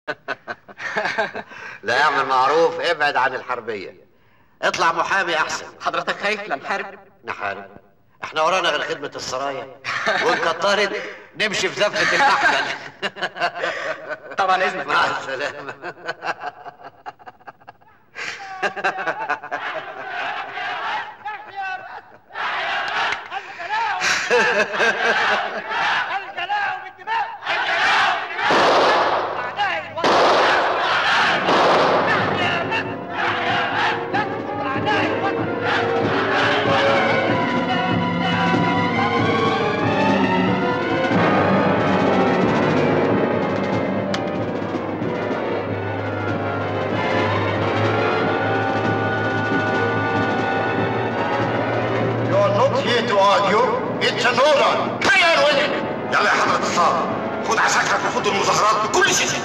لا اعمل معروف ابعد عن الحربيه اطلع محامي احسن حضرتك خايف لا نحارب نحارب احنا ورانا غير خدمه السرايا وان كترت نمشي في زفه المحمل طبعا اذنك مع السلامه الجلاء بالدماء الجلاء بالدماء أعداء الوطن نحن يا مصر لا تسقط أعداء الوطن You are not here to argue. It's an order. Carry on with it. يلا يا حضرة الصاد خد عساكرك وخد المظاهرات بكل شيء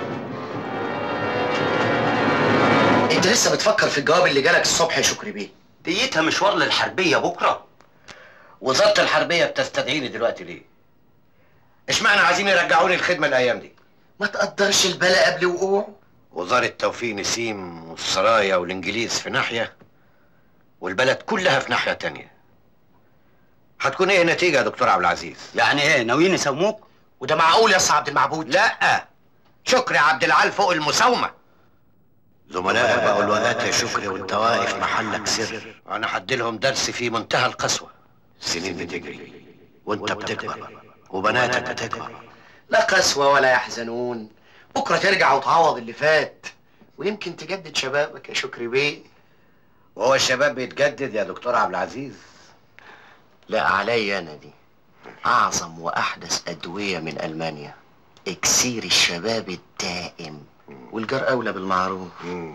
انت لسه بتفكر في الجواب اللي جالك الصبح يا شكري بيه ديتها مشوار للحربيه بكره وزاره الحربيه بتستدعيني دلوقتي ليه اشمعنى عايزين يرجعوني الخدمه الايام دي ما تقدرش البلا قبل وقوعه وزاره توفيق نسيم والسرايا والانجليز في ناحيه والبلد كلها في ناحيه تانية هتكون ايه النتيجه يا دكتور عبد العزيز يعني ايه ناويين يساوموك وده معقول يا اسطى عبد المعبود لا شكري عبد العال فوق المساومه زملائك بقوا الوقات يا شكري وانت واقف محلك سر انا هديلهم درس في منتهى القسوه السنين بتجري وانت بتكبر وبناتك بتكبر لا قسوة ولا يحزنون بكرة ترجع وتعوض اللي فات ويمكن تجدد شبابك يا شكري بيه وهو الشباب بيتجدد يا دكتور عبد العزيز لا عليا انا دي اعظم واحدث ادوية من المانيا اكسير الشباب الدائم والجار اولى بالمعروف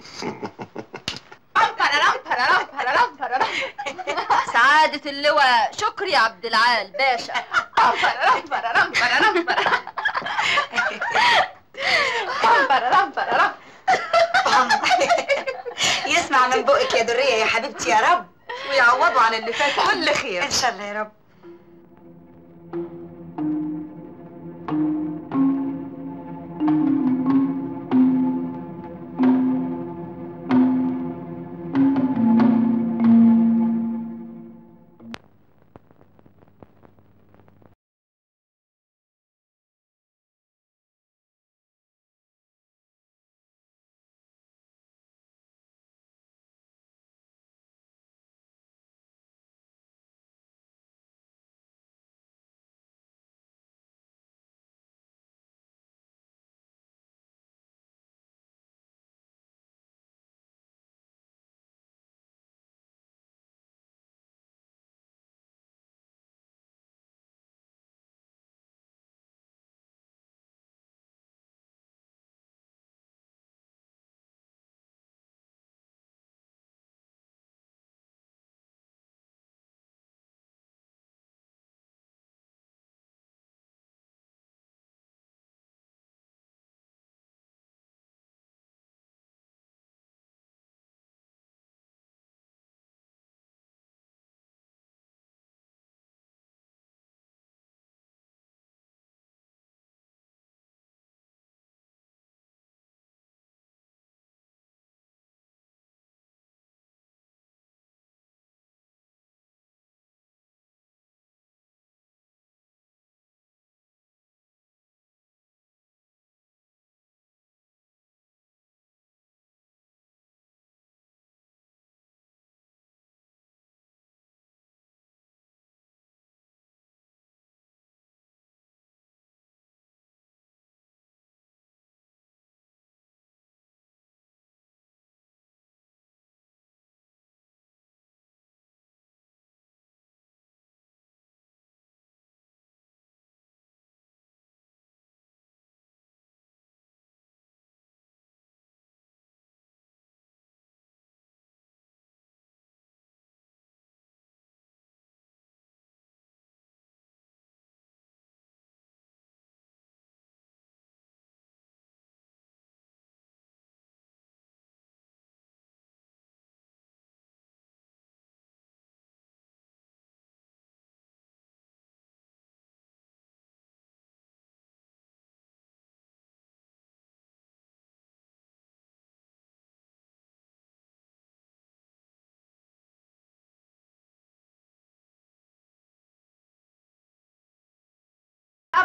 سعادة اللواء شكري عبد العال باشا يسمع من بقك يا درية يا حبيبتي يا رب ويعوضوا عن اللي فات كل خير ان شاء الله يا رب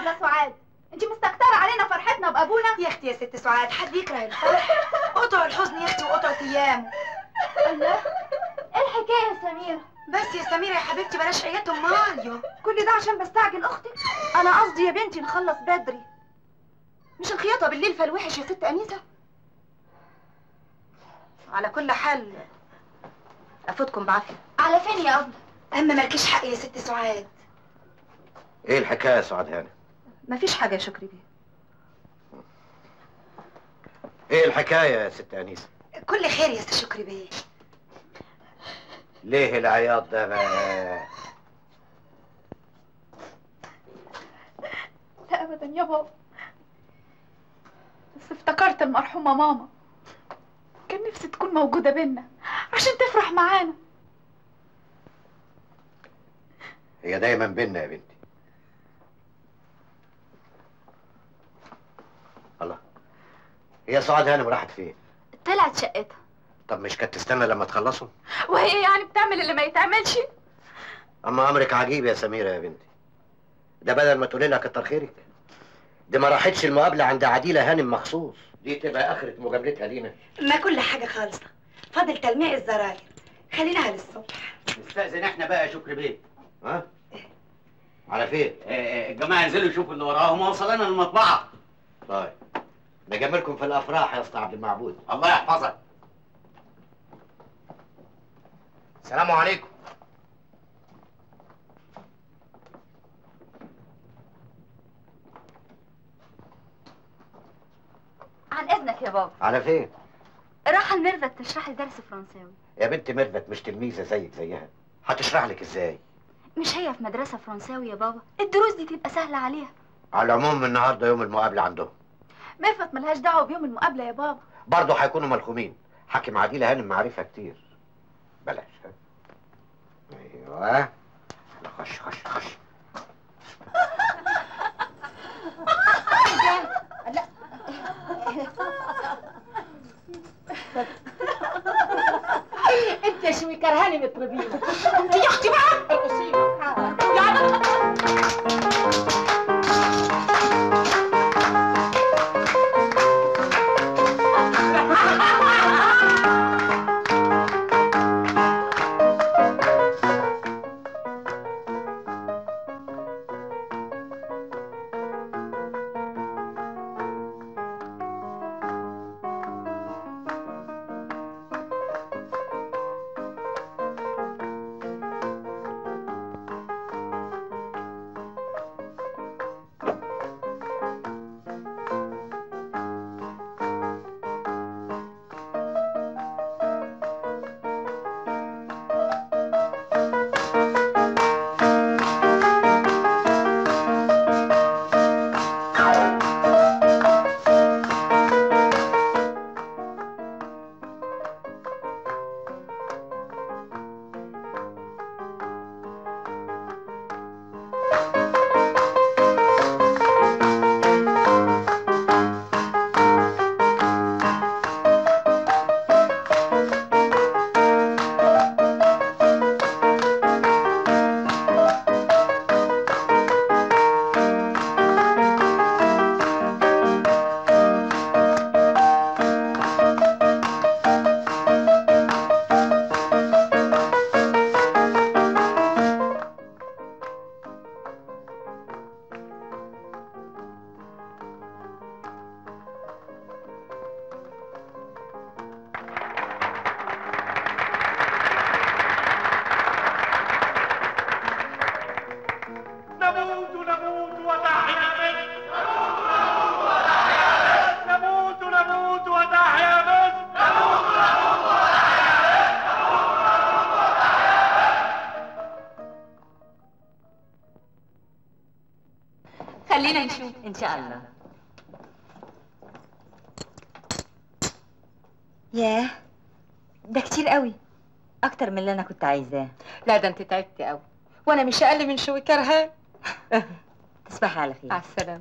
ابله سعاد انت مستكتره علينا فرحتنا بابونا يا اختي يا ست سعاد حد يكره الفرح قطع الحزن يا اختي وقطع ايامه الله ايه الحكايه يا سميره بس يا سميره يا حبيبتي بلاش عيات امال كل ده عشان بستعجل اختي انا قصدي يا بنتي نخلص بدري مش الخياطه بالليل فالوحش يا ست انيسه على كل حال افوتكم بعافيه على فين يا ابله اما مالكيش حق يا ست سعاد ايه الحكايه يا سعاد هانم مفيش حاجه يا شكري بيه ايه الحكايه يا ست انيسه كل خير يا ست شكري بيه ليه العياط ده بقى لا ابدا يا بابا بس افتكرت المرحومه ماما كان نفسي تكون موجوده بينا عشان تفرح معانا هي دايما بينا يا بنتي الله هي سعاد هانم راحت فين طلعت شقتها طب مش كانت تستنى لما تخلصوا وهي يعني بتعمل اللي ما يتعملش اما امرك عجيب يا سميره يا بنتي ده بدل ما تقولي لها كتر خيرك دي ما راحتش المقابله عند عديله هانم مخصوص دي تبقى اخره مجاملتها لينا ما كل حاجه خالصه فاضل تلميع الزراير خليناها للصبح نستأذن احنا بقى يا شكري بيه ها على فين الجماعه ينزلوا يشوفوا اللي وراهم وصلنا المطبعه طيب نجملكم في الافراح يا اسطى عبد المعبود الله يحفظك السلام عليكم عن اذنك يا بابا على فين راح الميرفت تشرح لي درس فرنساوي يا بنت ميرفت مش تلميذه زيك زيها هتشرح لك ازاي مش هي في مدرسه فرنساوي يا بابا الدروس دي تبقى سهله عليها على العموم النهارده يوم المقابله عندهم ميرفت ملهاش دعوه بيوم المقابله يا بابا برضه هيكونوا ملخومين حاكم عديله هانم معرفه كتير بلاش ها ايوه يلا خش خش خش انت يا شوي كرهاني متربيه انت يا اختي بقى ارقصيني يعني نموت نموت وتحيا مصر نموت نموت وتحيا مصر خلينا نشوف ان شاء الله ياه ده كتير قوي اكتر من اللي انا كنت عايزاه لا ده انت تعبتي قوي وانا مش اقل من شوي كرهان تصبحي على خير مع السلامه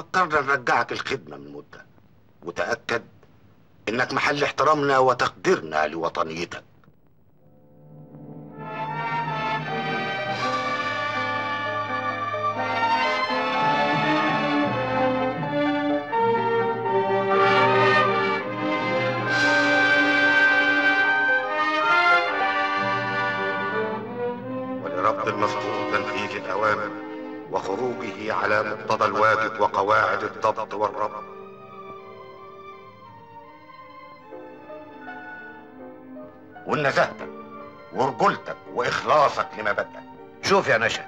فكرنا نرجعك الخدمة من مدة وتأكد إنك محل احترامنا وتقديرنا لوطنيتك ولرفض المذكور تنفيذ الأوامر وخروجه على مقتضى الواجب وقواعد الضبط والربط ونزاهتك ورجولتك وإخلاصك لمبادئك شوف يا نشا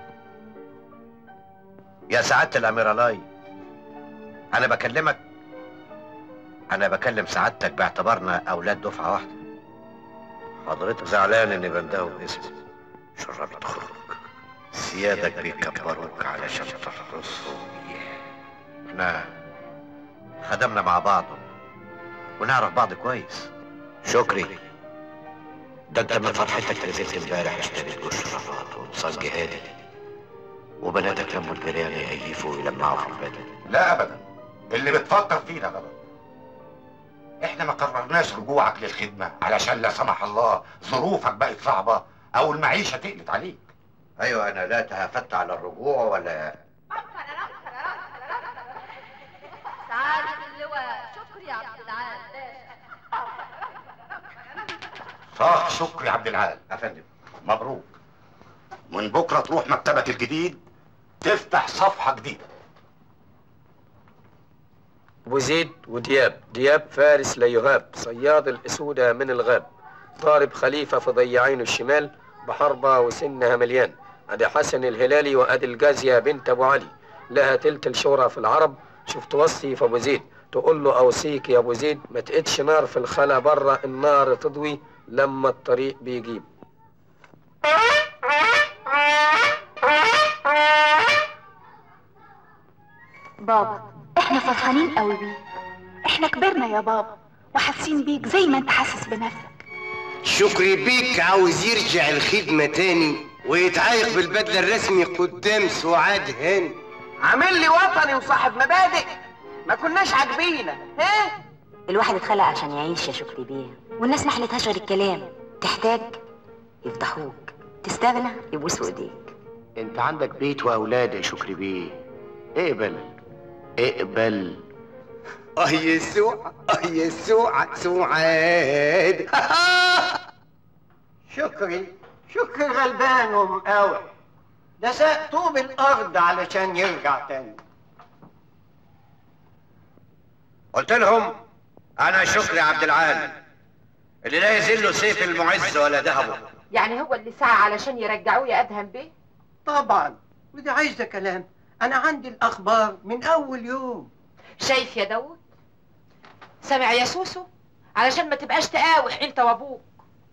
يا سعادة الأميرالاي أنا بكلمك أنا بكلم سعادتك باعتبارنا أولاد دفعة واحدة حضرتك زعلان إني بندهه باسمي شربت خروج سيادك بيكبروك علشان تحرسهم احنا خدمنا مع بعض ونعرف بعض كويس شكري ده انت من فرحتك نزلت امبارح اشتريت جوز شرفات وانصاص جهادي وبناتك لموا الجيران يهيفوا ويلمعوا في البلد لا أبدا اللي بتفكر فيه ده غلط احنا ما قررناش رجوعك للخدمة علشان لا سمح الله ظروفك بقت صعبة أو المعيشة تقلت عليك ايوه انا لا تهافت على الرجوع ولا سعادة اللواء شكري عبد العال صح شكري عبد العال افندم مبروك من بكرة تروح مكتبك الجديد تفتح صفحة جديدة وزيد ودياب دياب فارس لا يغاب صياد الأسودة من الغاب ضارب خليفة في ضيعين الشمال بحربة وسنها مليان أدي حسن الهلالي وأدي الجازية بنت أبو علي لها تلت الشهرة في العرب شفت وصي في أبو زيد تقول له أوصيك يا أبو زيد ما تقدش نار في الخلا برا النار تضوي لما الطريق بيجيب بابا احنا فرحانين قوي بيك احنا كبرنا يا بابا وحاسين بيك زي ما انت حاسس بنفسك شكري بيك عاوز يرجع الخدمة تاني ويتعايق بالبدلة الرسمي قدام سعاد هاني عامل لي وطني وصاحب مبادئ ما كناش عاجبينا ها الواحد اتخلق عشان يعيش يا شكري بيه والناس ما حلتهاش غير الكلام تحتاج يفضحوك تستغنى يبوسوا ايديك انت عندك بيت واولاد يا شكري بيه اقبل اقبل اه يسوع اه يسوع سعاد شكري شكري غلبان ومقاوح ده ساق طوب الارض علشان يرجع تاني قلت لهم انا شكري عبد العال اللي لا يزل له سيف المعز ولا ذهبه يعني هو اللي سعى علشان يرجعوه يا ادهم بيه طبعا ودي عايزه كلام انا عندي الاخبار من اول يوم شايف يا داوود سامع يا سوسو علشان ما تبقاش تقاوح انت وابوك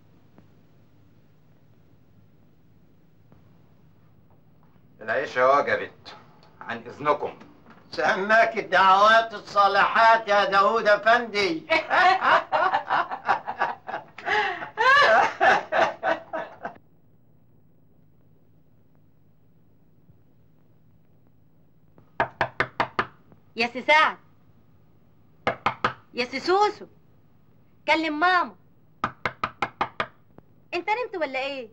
العيشة وجبت عن إذنكم سماك الدعوات الصالحات يا داوود افندي يا سي سعد يا سي سوسو كلم ماما انت نمت ولا ايه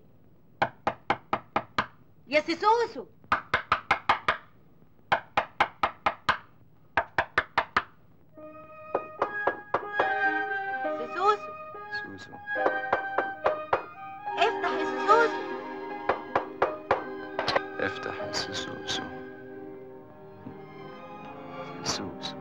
يا سي سوسو سي سوسو سوسو افتح يا سي سوسو افتح يا سوسو سوسو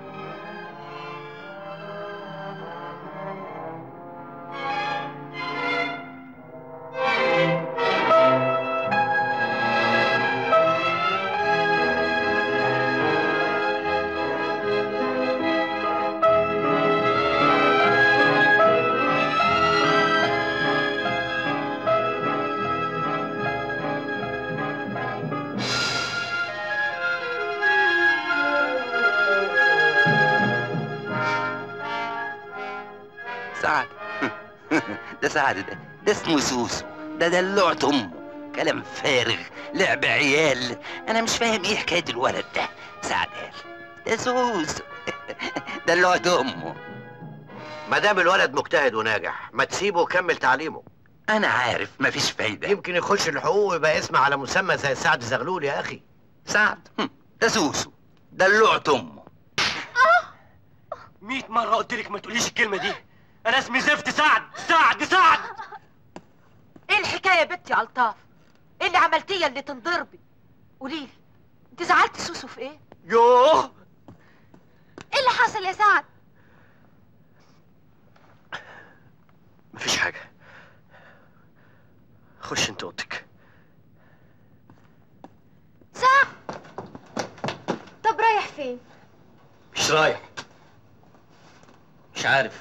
سعد ده سعد ده ده اسمه سوسو ده دلوعة امه كلام فارغ لعب عيال انا مش فاهم ايه حكايه الولد ده سعد قال ده سوسو ده اللي امه ما دام الولد مجتهد وناجح ما تسيبه يكمل تعليمه انا عارف مفيش فايده يمكن يخش الحقوق ويبقى اسم على مسمى زي سعد زغلول يا اخي سعد هم، ده سوسو ده اللي امه 100 مرة قلت لك ما تقوليش الكلمة دي أنا اسمي زفت سعد سعد سعد ايه الحكايه يا بنتي يا الطاف ايه اللي عملتيه اللي تنضربي قولي لي انت زعلتي سوسو في ايه يوه ايه اللي حصل يا سعد مفيش حاجه خش انت اوضتك سعد طب رايح فين مش رايح مش عارف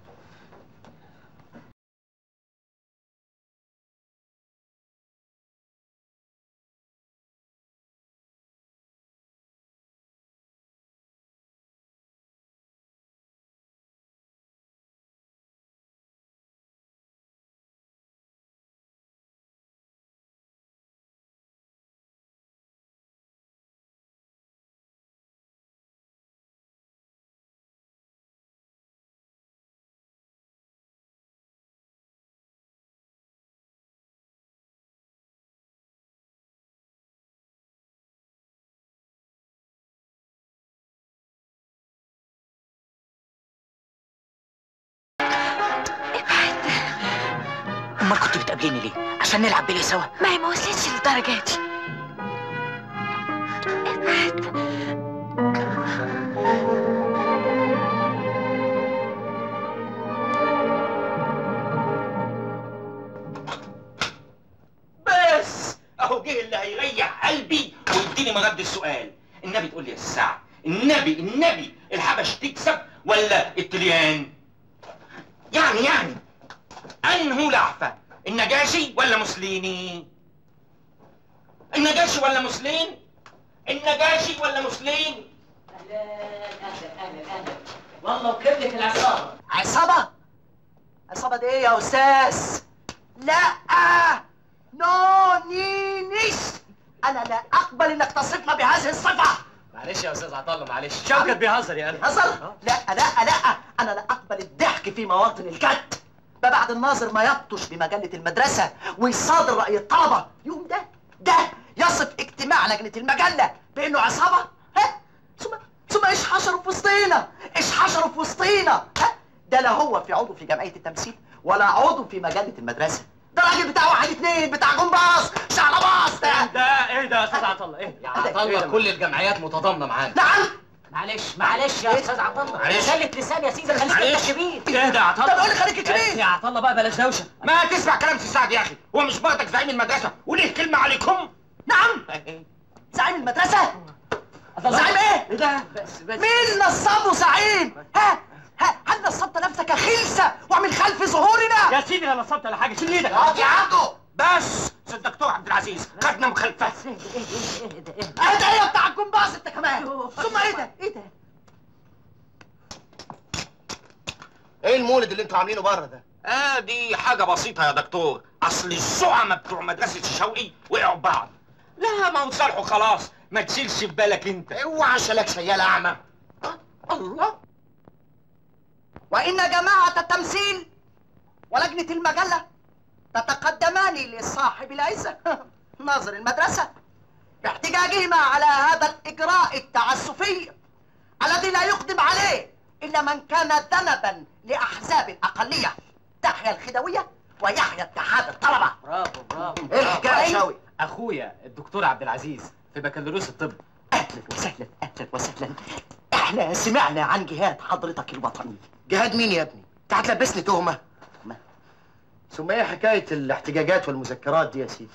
امال كنت بتقابليني ليه عشان نلعب بلي سوا ما هي ما وصلتش للدرجه دي بس اهو جه اللي هيريح قلبي ويديني مرد السؤال النبي تقول لي يا الساعة النبي النبي الحبش تكسب ولا التليان يعني يعني انه لعفة النجاشي ولا مسليني النجاشي ولا مسلين النجاشي ولا مسلين والله وكبلة العصابة عصابة؟ عصابة دي ايه يا أستاذ؟ لا نو نينيش أنا لا أقبل إنك تصفنا بهذه الصفة معلش يا أستاذ عطا الله معلش شوكت بيهزر يا أنا هزر؟ لا لا لا أنا لا أقبل الضحك في مواطن الجد ما بعد الناظر ما يبطش بمجلة المدرسة ويصادر رأي الطلبة يوم ده ده يصف اجتماع لجنة المجلة بأنه عصابة ها ثم ثم ايش حشروا في وسطينا ايش حشروا في وسطينا ها ده لا هو في عضو في جمعية التمثيل ولا عضو في مجلة المدرسة ده راجل بتاع واحد اتنين بتاع جمباز شعلباز ده ده ايه ده يا أستاذ عطا الله إيه يا عطا الله كل الجمعيات متضامنة معانا نعم معلش معلش يا استاذ عطا الله معلش. سلة لسان يا سيدي خليك انت كبير ايه ده يا عطا الله طب قول لي خليك كبير يا عطا الله بقى بلاش دوشة ما تسمع كلام سي سعد يا اخي هو مش برضك زعيم المدرسة وليه كلمة عليكم نعم زعيم المدرسة زعيم ايه؟ ايه ده بس بس مين نصبه زعيم؟ ها؟ ها هل نصبت نفسك خلسة ومن خلف ظهورنا؟ يا سيدي انا نصبت على حاجة شيل ايدك يا عبده بس سيد الدكتور عبد العزيز خدنا مخالفة ايه ده يا بتاع الجمباز انت كمان ثم ايه ده؟ ايه ده؟ ايه المولد اللي انتوا عاملينه بره ده اه دي حاجة بسيطة يا دكتور اصل الزعماء بتوع مدرسة شوقي وقعوا ببعض لا ما هو صالحوا خلاص ما تشيلش في بالك انت اوعى شلك شيال اعمى الله وإن جماعة التمثيل ولجنة المجلة تتقدمان لصاحب العزة ناظر المدرسة باحتجاجهما على هذا الإجراء التعسفي الذي لا يقدم عليه إلا من كان ذنبا لأحزاب الأقلية تحيا الخدوية ويحيا اتحاد الطلبة برافو برافو إيه الحكاية يا شوقي؟ اخويا الدكتور عبد العزيز في بكالوريوس الطب أهلا وسهلا أهلا وسهلا احنا سمعنا عن جهاد حضرتك الوطني جهاد مين يا ابني انت هتلبسني تهمه ثم ايه حكايه الاحتجاجات والمذكرات دي يا سيدي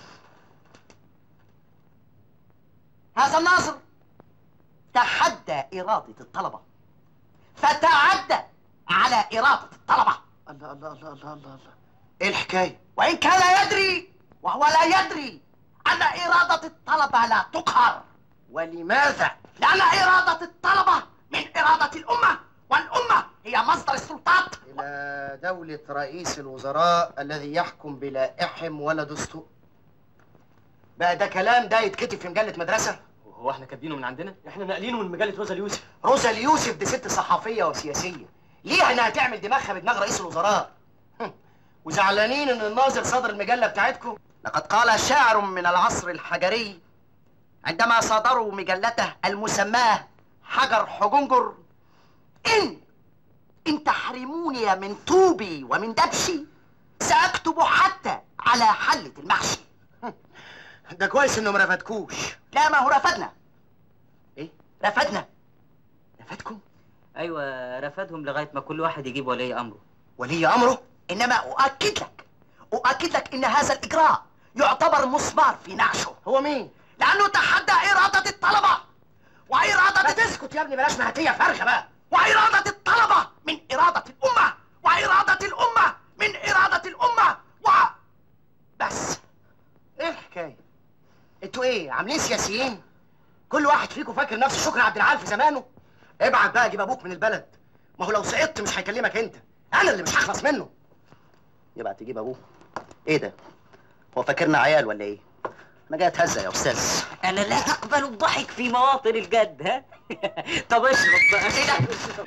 هذا الناظر تحدى إرادة الطلبة فتعدى على إرادة الطلبة الله الله الله الله الله الله ايه الحكايه وإن كان يدري وهو لا يدري أن إرادة الطلبة لا تقهر ولماذا لأن إرادة الطلبة من إرادة الأمة والأمة هي مصدر السلطات الى دوله رئيس الوزراء الذي يحكم بلا احم ولا دستور بقى ده كلام ده يتكتب في مجله مدرسه هو احنا كاتبينه من عندنا احنا ناقلينه من مجله روزا اليوسف روزا اليوسف دي ست صحفيه وسياسيه ليه انها تعمل دماغها بدماغ رئيس الوزراء هم. وزعلانين ان الناظر صدر المجله بتاعتكم لقد قال شاعر من العصر الحجري عندما صدروا مجلته المسماه حجر حجنجر ان ان تحرموني من طوبي ومن دبشي ساكتب حتى على حله المحشي ده كويس انه ما رفدكوش لا ما هو رفدنا ايه رفدنا رفدكم ايوه رفدهم لغايه ما كل واحد يجيب ولي امره ولي امره انما اؤكد لك اؤكد لك ان هذا الاجراء يعتبر مسمار في نعشه هو مين لانه تحدى اراده الطلبه واراده تسكت يا ابني بلاش مهاتيه فارغه بقى واراده الطلبه من اراده الامه واراده الامه من اراده الامه و بس ايه الحكايه انتوا ايه عاملين سياسيين كل واحد فيكم فاكر نفسه شكري عبد العال في زمانه ابعت بقى جيب ابوك من البلد ما هو لو سقطت مش هيكلمك انت انا اللي مش هخلص منه يبعت تجيب ابوه ايه ده هو فاكرنا عيال ولا ايه انا جاي اتهزق يا استاذ انا لا اقبل الضحك في مواطن الجد ها طب اشرب بقى ايه ده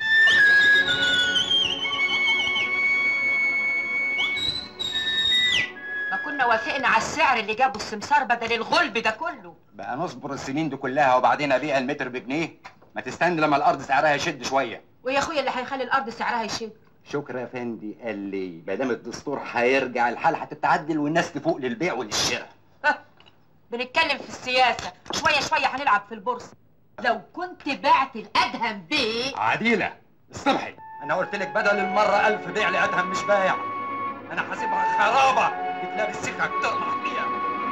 ما كنا وافقنا على السعر اللي جابه السمسار بدل الغلب ده كله بقى نصبر السنين دي كلها وبعدين ابيع المتر بجنيه ما تستنى لما الارض سعرها يشد شويه ويا اخويا اللي هيخلي الارض سعرها يشد شكرا يا فندي قال لي ما دام الدستور هيرجع الحال هتتعدل والناس تفوق للبيع وللشراء بنتكلم في السياسة شوية شوية هنلعب في البورصة لو كنت بعت الأدهم بيه عديله استمحي انا قلت لك بدل المره ألف بيع لي ادهم مش بايع انا حاسبها خرابه بتلابس سكه تطرح فيها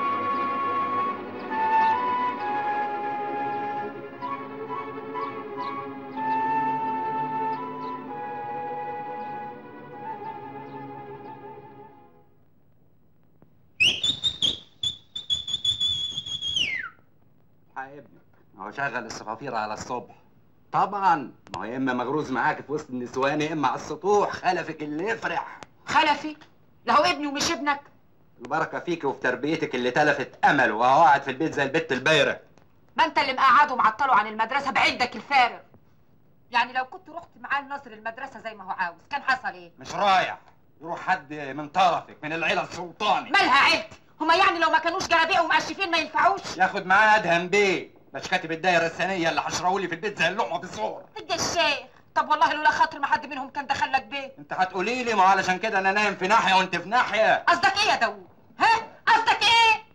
يا ابني ما هو شغل الصفافير على الصبح طبعا ما هو يا اما مغروز معاك في وسط النسوان يا اما على السطوح خلفك اللي يفرح خلفي لا هو ابني ومش ابنك البركه فيك وفي تربيتك اللي تلفت امله وهو قاعد في البيت زي البت البايره ما انت اللي مقعده معطله عن المدرسة بعندك الفارغ يعني لو كنت رحت معاه النصر المدرسة زي ما هو عاوز كان حصل ايه مش رايح يروح حد من طرفك من العيله السلطاني مالها عيلتي هما يعني لو ما كانوش جرابيع ومقشفين ما ينفعوش ياخد معاه ادهم بيه باش كاتب الدايره الثانيه اللي حشرهولي في البيت زي اللقمه في الصور ده الشيخ طب والله لولا خاطر ما حد منهم كان دخلك بيه انت هتقولي لي ما هو علشان كده انا نايم في ناحيه وانت في ناحيه قصدك ايه يا داوود ها قصدك ايه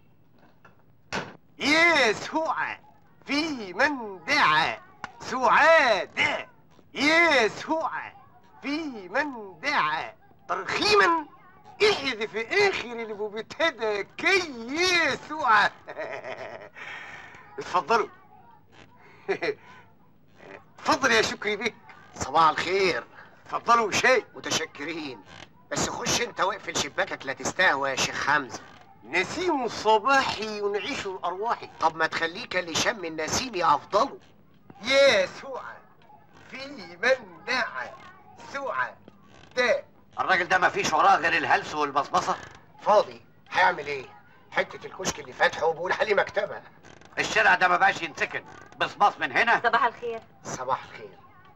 يسوع في من دعا سعادة يسوع في من دعا ترخيما احذف اخر المبتدا كي يسوع اتفضلوا اتفضل يا شكري بك صباح الخير اتفضلوا شيء متشكرين بس خش انت واقفل شباكك لا تستهوى يا شيخ حمزه نسيم الصباح ينعش الارواح طب ما تخليك اللي شم النسيم افضله يسوع في من دعا سوعة ده الراجل ده ما فيش وراه غير الهلس والبصبصه فاضي هيعمل ايه حته الكشك اللي فاتحه وبقول عليه مكتبه الشارع ده ما بقاش ينسكن بصباص من هنا صباح الخير صباح الخير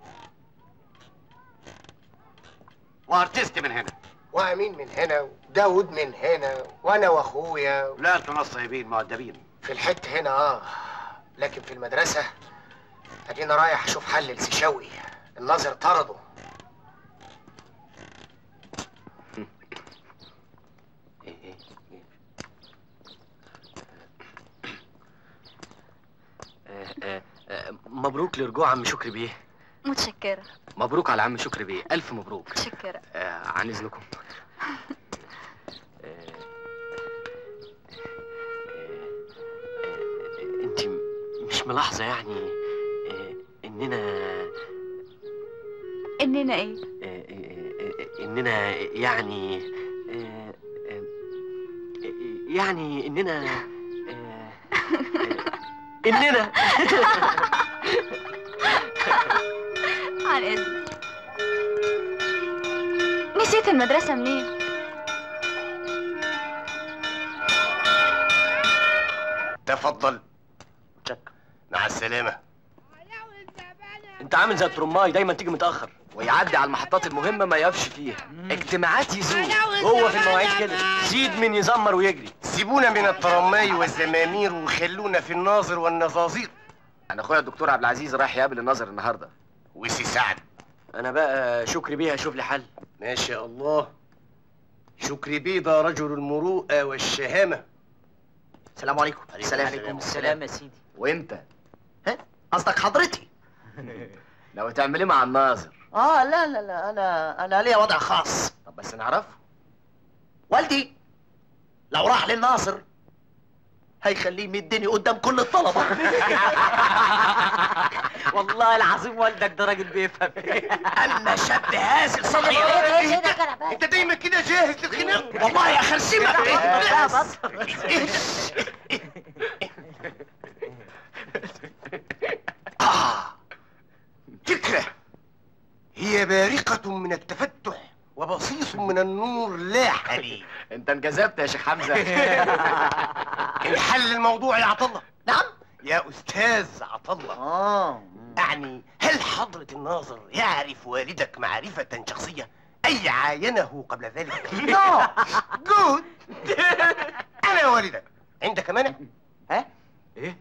وارتست من هنا وامين من هنا وداود من هنا وانا واخويا لا انتوا ناس طيبين مؤدبين في الحته هنا اه لكن في المدرسه ادينا رايح اشوف حل لسي الناظر طرده آه، آه، آه، مبروك لرجوع عم شكري بيه متشكرة مبروك على عم شكري بيه الف مبروك متشكرة آه، عن اذنكم انت مش ملاحظه يعني آه، اننا اننا ايه آه، آه، اننا يعني آه، آه، يعني اننا آه، آه، اننا عن اذنك نسيت المدرسة منين تفضل مع السلامه انت عامل زي الترماي دايما تيجي متاخر ويعدي على المحطات المهمه ما يقفش فيها اجتماعات يزور هو في المواعيد كده زيد من يزمر ويجري سيبونا من الترماي والزمامير وخلونا في الناظر والنظاظير انا اخويا الدكتور عبد العزيز رايح يقابل الناظر النهارده وسي سعد انا بقى شكري بيه هشوف لي حل ما شاء الله شكري بيه ده رجل المروءه والشهامه السلام عليكم السلام عليكم السلام يا سيدي وانت قصدك حضرتي لو تعمل ايه مع الناظر اه لا لا لا انا انا ليا وضع خاص طب بس نعرفه والدي لو راح للناصر هيخليه يمدني قدام كل الطلبه والله العظيم والدك ده راجل بيفهم اما شاب هازل صحيح انت دايما كده جاهز للخناق والله يا خرسمك لا بص آه فكرة هي بارقة من التفتح وبصيص من النور لا حليب انت انجذبت يا شيخ حمزه الحل الموضوع يا عطله نعم يا استاذ عطله اه يعني هل حضرة الناظر يعرف والدك معرفة شخصية أي عاينه قبل ذلك؟ نو جود أنا والدك عندك مانع؟ ها؟ ايه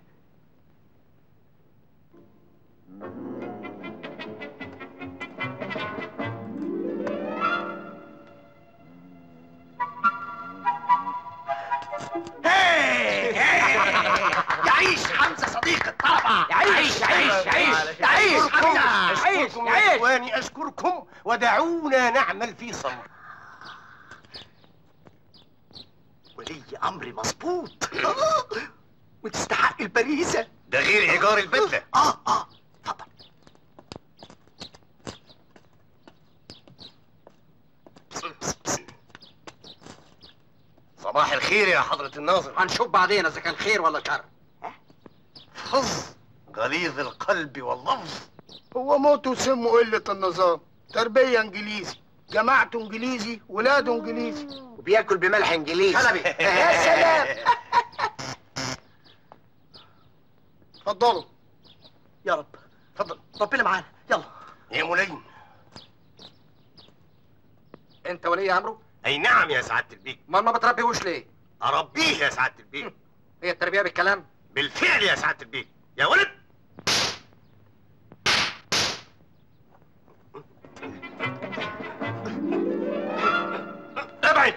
هاي هاي يعيش حمزة صديق الطلبة يعيش يعيش يعيش يعيش أشكركم حمزة أشكركم يا إخواني أشكركم ودعونا نعمل في صمت ولي امري مظبوط وتستحق البريزه ده غير إيجار البدلة اه اه اتفضل صباح الخير يا حضرة الناظر هنشوف بعدين اذا كان خير ولا شر فظ غليظ القلب واللفظ هو موته وسمه قلة النظام تربية انجليزي جماعته انجليزي ولاده انجليزي وبياكل بملح انجليزي يا سلام اتفضلوا يا رب اتفضل ربنا معانا يلا يا ملين انت ولي امره اي نعم يا سعادة البيك ما ما بتربيهوش ليه اربيه يا سعادة البيك هي التربيه بالكلام بالفعل يا سعادة البيك يا ولد ابعد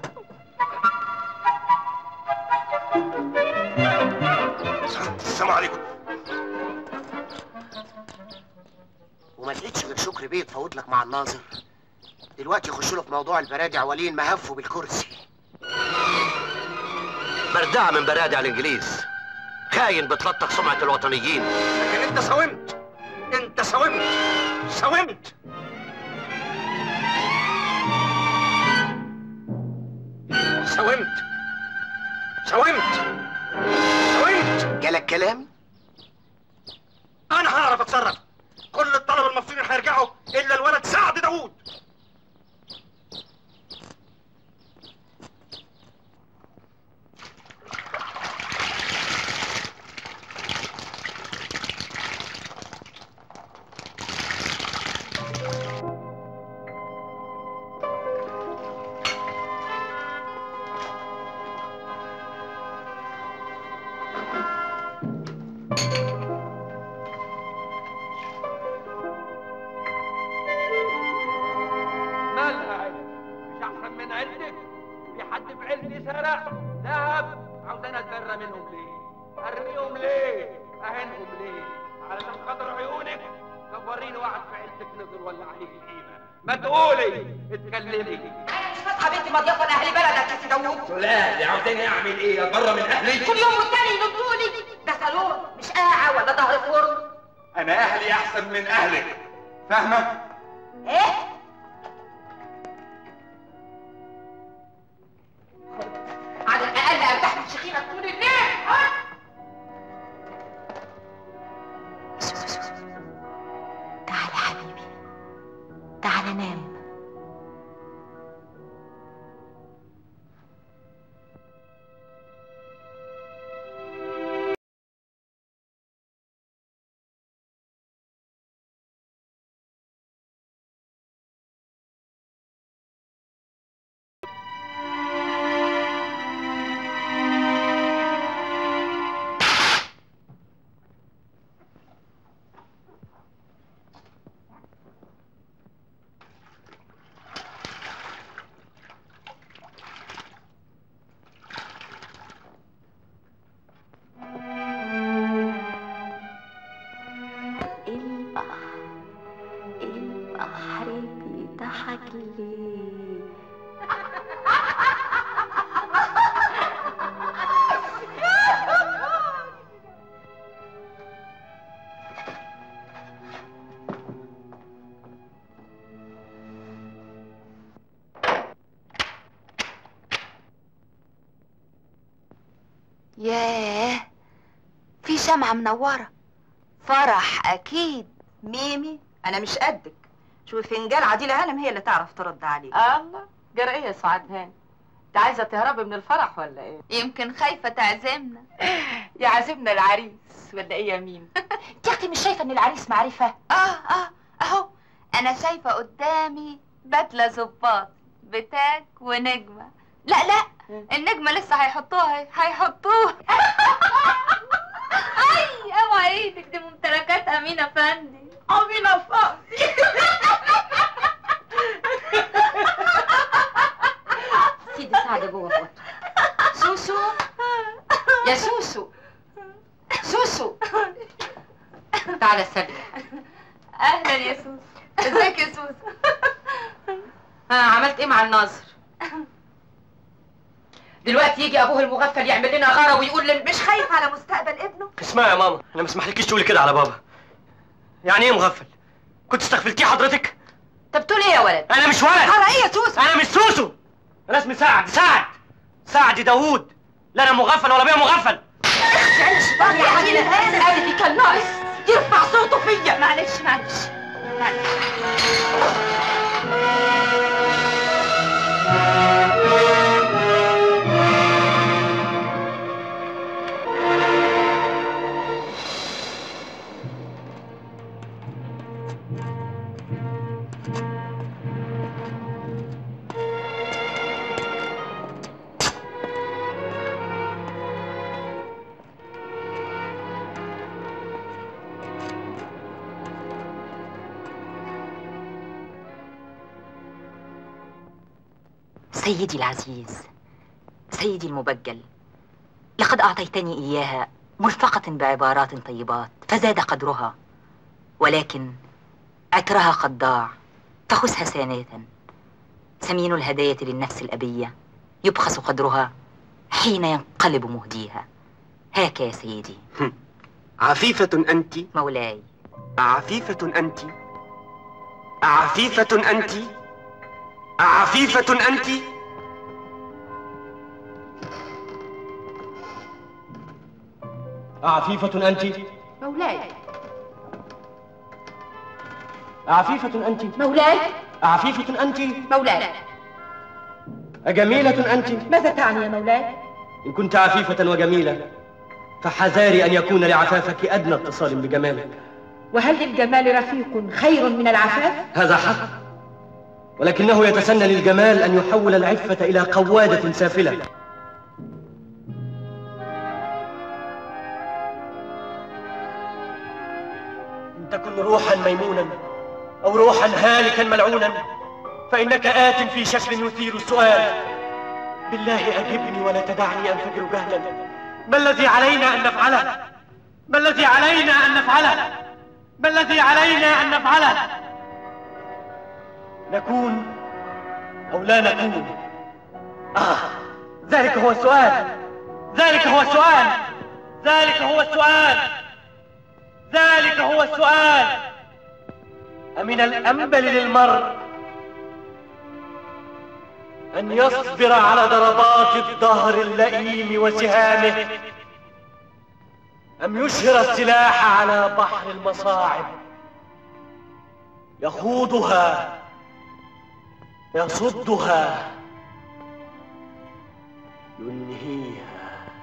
السلام عليكم وما لقيتش غير شكري بيه تفوت لك مع الناظر دلوقتي يخش له في موضوع البرادع ولي المهف بالكرسي بردعة من برادع الانجليز خاين بتلطخ سمعة الوطنيين لكن انت ساومت انت ساومت ساومت ساومت ساومت ساومت جالك كلام انا هعرف اتصرف كل الطلبه المصريين هيرجعوا الا الولد سعد داوود مالها عيلة مش احسن من عيلتك في حد في عيلتي سرق ذهب عاوز انا اتبرى منهم ليه ارميهم ليه اهنهم ليه علشان خاطر عيونك طب وريني واحد في عيلتك نزل ولا عليه القيمه ما تقولي اتكلمي انا مش فاتحه بنتي مضيافه لاهل بلدك يا سي داوود لا دي عاوزاني اعمل ايه اتبرى من اهلي كل يوم والتاني ينطوا لي ده صالون مش قاعه ولا ظهر فرن انا اهلي احسن من اهلك فاهمه ايه على الاقل ارتاح من شيخينك طول الليل ها تعال حبيبي تعال نام بتضحك ليه ياه في شمعة منورة فرح أكيد ميمي انا مش قدك شوفي فنجان عديلة هانم هي اللي تعرف ترد عليك الله جرى ايه يا سعاد هاني انت عايزه تهربي من الفرح ولا ايه يمكن خايفة تعزمنا يعزمنا العريس ولا ايه يا ميم يا أختي مش شايفة إن العريس معرفة اه اه اهو انا شايفة قدامي بدلة ظباط بتاج ونجمة لا لا النجمة لسه هيحطوها هيحطوها اي اوعى ايدك دي ممتلكات امين افندي امين افندي سيدي سعد جوه في اوضته سوسو يا سوسو سوسو تعالى السبت اهلا يا سوسو ازيك يا سوسو ها عملت ايه مع الناظر دلوقتي يجي ابوه المغفل يعمل لنا غاره ويقول لل... مش خايف على مستقبل ابنه اسمعي يا ماما انا ما اسمحلكيش تقولي كده على بابا يعني ايه مغفل كنت استغفلتيه حضرتك طب تقول ايه يا ولد انا مش ولد على ايه يا سوسو انا مش سوسو انا اسمي سعد سعد سعد داوود لا انا مغفل ولا بيا مغفل معلش بقى يا عادل ادي كان ناقص يرفع صوته فيا معلش معلش سيدي العزيز سيدي المبجل لقد أعطيتني إياها مرفقة بعبارات طيبات فزاد قدرها ولكن عطرها قد ضاع فخذها ثانية ثمين الهدايا للنفس الأبية يبخس قدرها حين ينقلب مهديها هاك يا سيدي عفيفة أنت مولاي عفيفة أنت عفيفة أنت عفيفة أنت عفيفة أنت مولاي عفيفة أنت مولاي عفيفة أنت مولاي أجميلة أنت ماذا تعني يا مولاي إن كنت عفيفة وجميلة فحذاري أن يكون لعفافك أدنى اتصال بجمالك وهل للجمال رفيق خير من العفاف هذا حق ولكنه يتسنى للجمال أن يحول العفة إلى قوادة سافلة إن تكن روحا ميمونا أو روحا هالكا ملعونا فإنك آت في شكل يثير السؤال بالله أجبني ولا تدعني أنفجر جهلا ما الذي علينا أن نفعله ما الذي علينا أن نفعله ما الذي علينا أن نفعله نكون أو لا نكون آه ذلك هو السؤال ذلك هو السؤال ذلك هو السؤال ذلك هو السؤال أمن الأنبل للمرء أن يصبر على ضربات الدهر اللئيم وسهامه أم يشهر السلاح على بحر المصاعب يخوضها يصدها ينهيها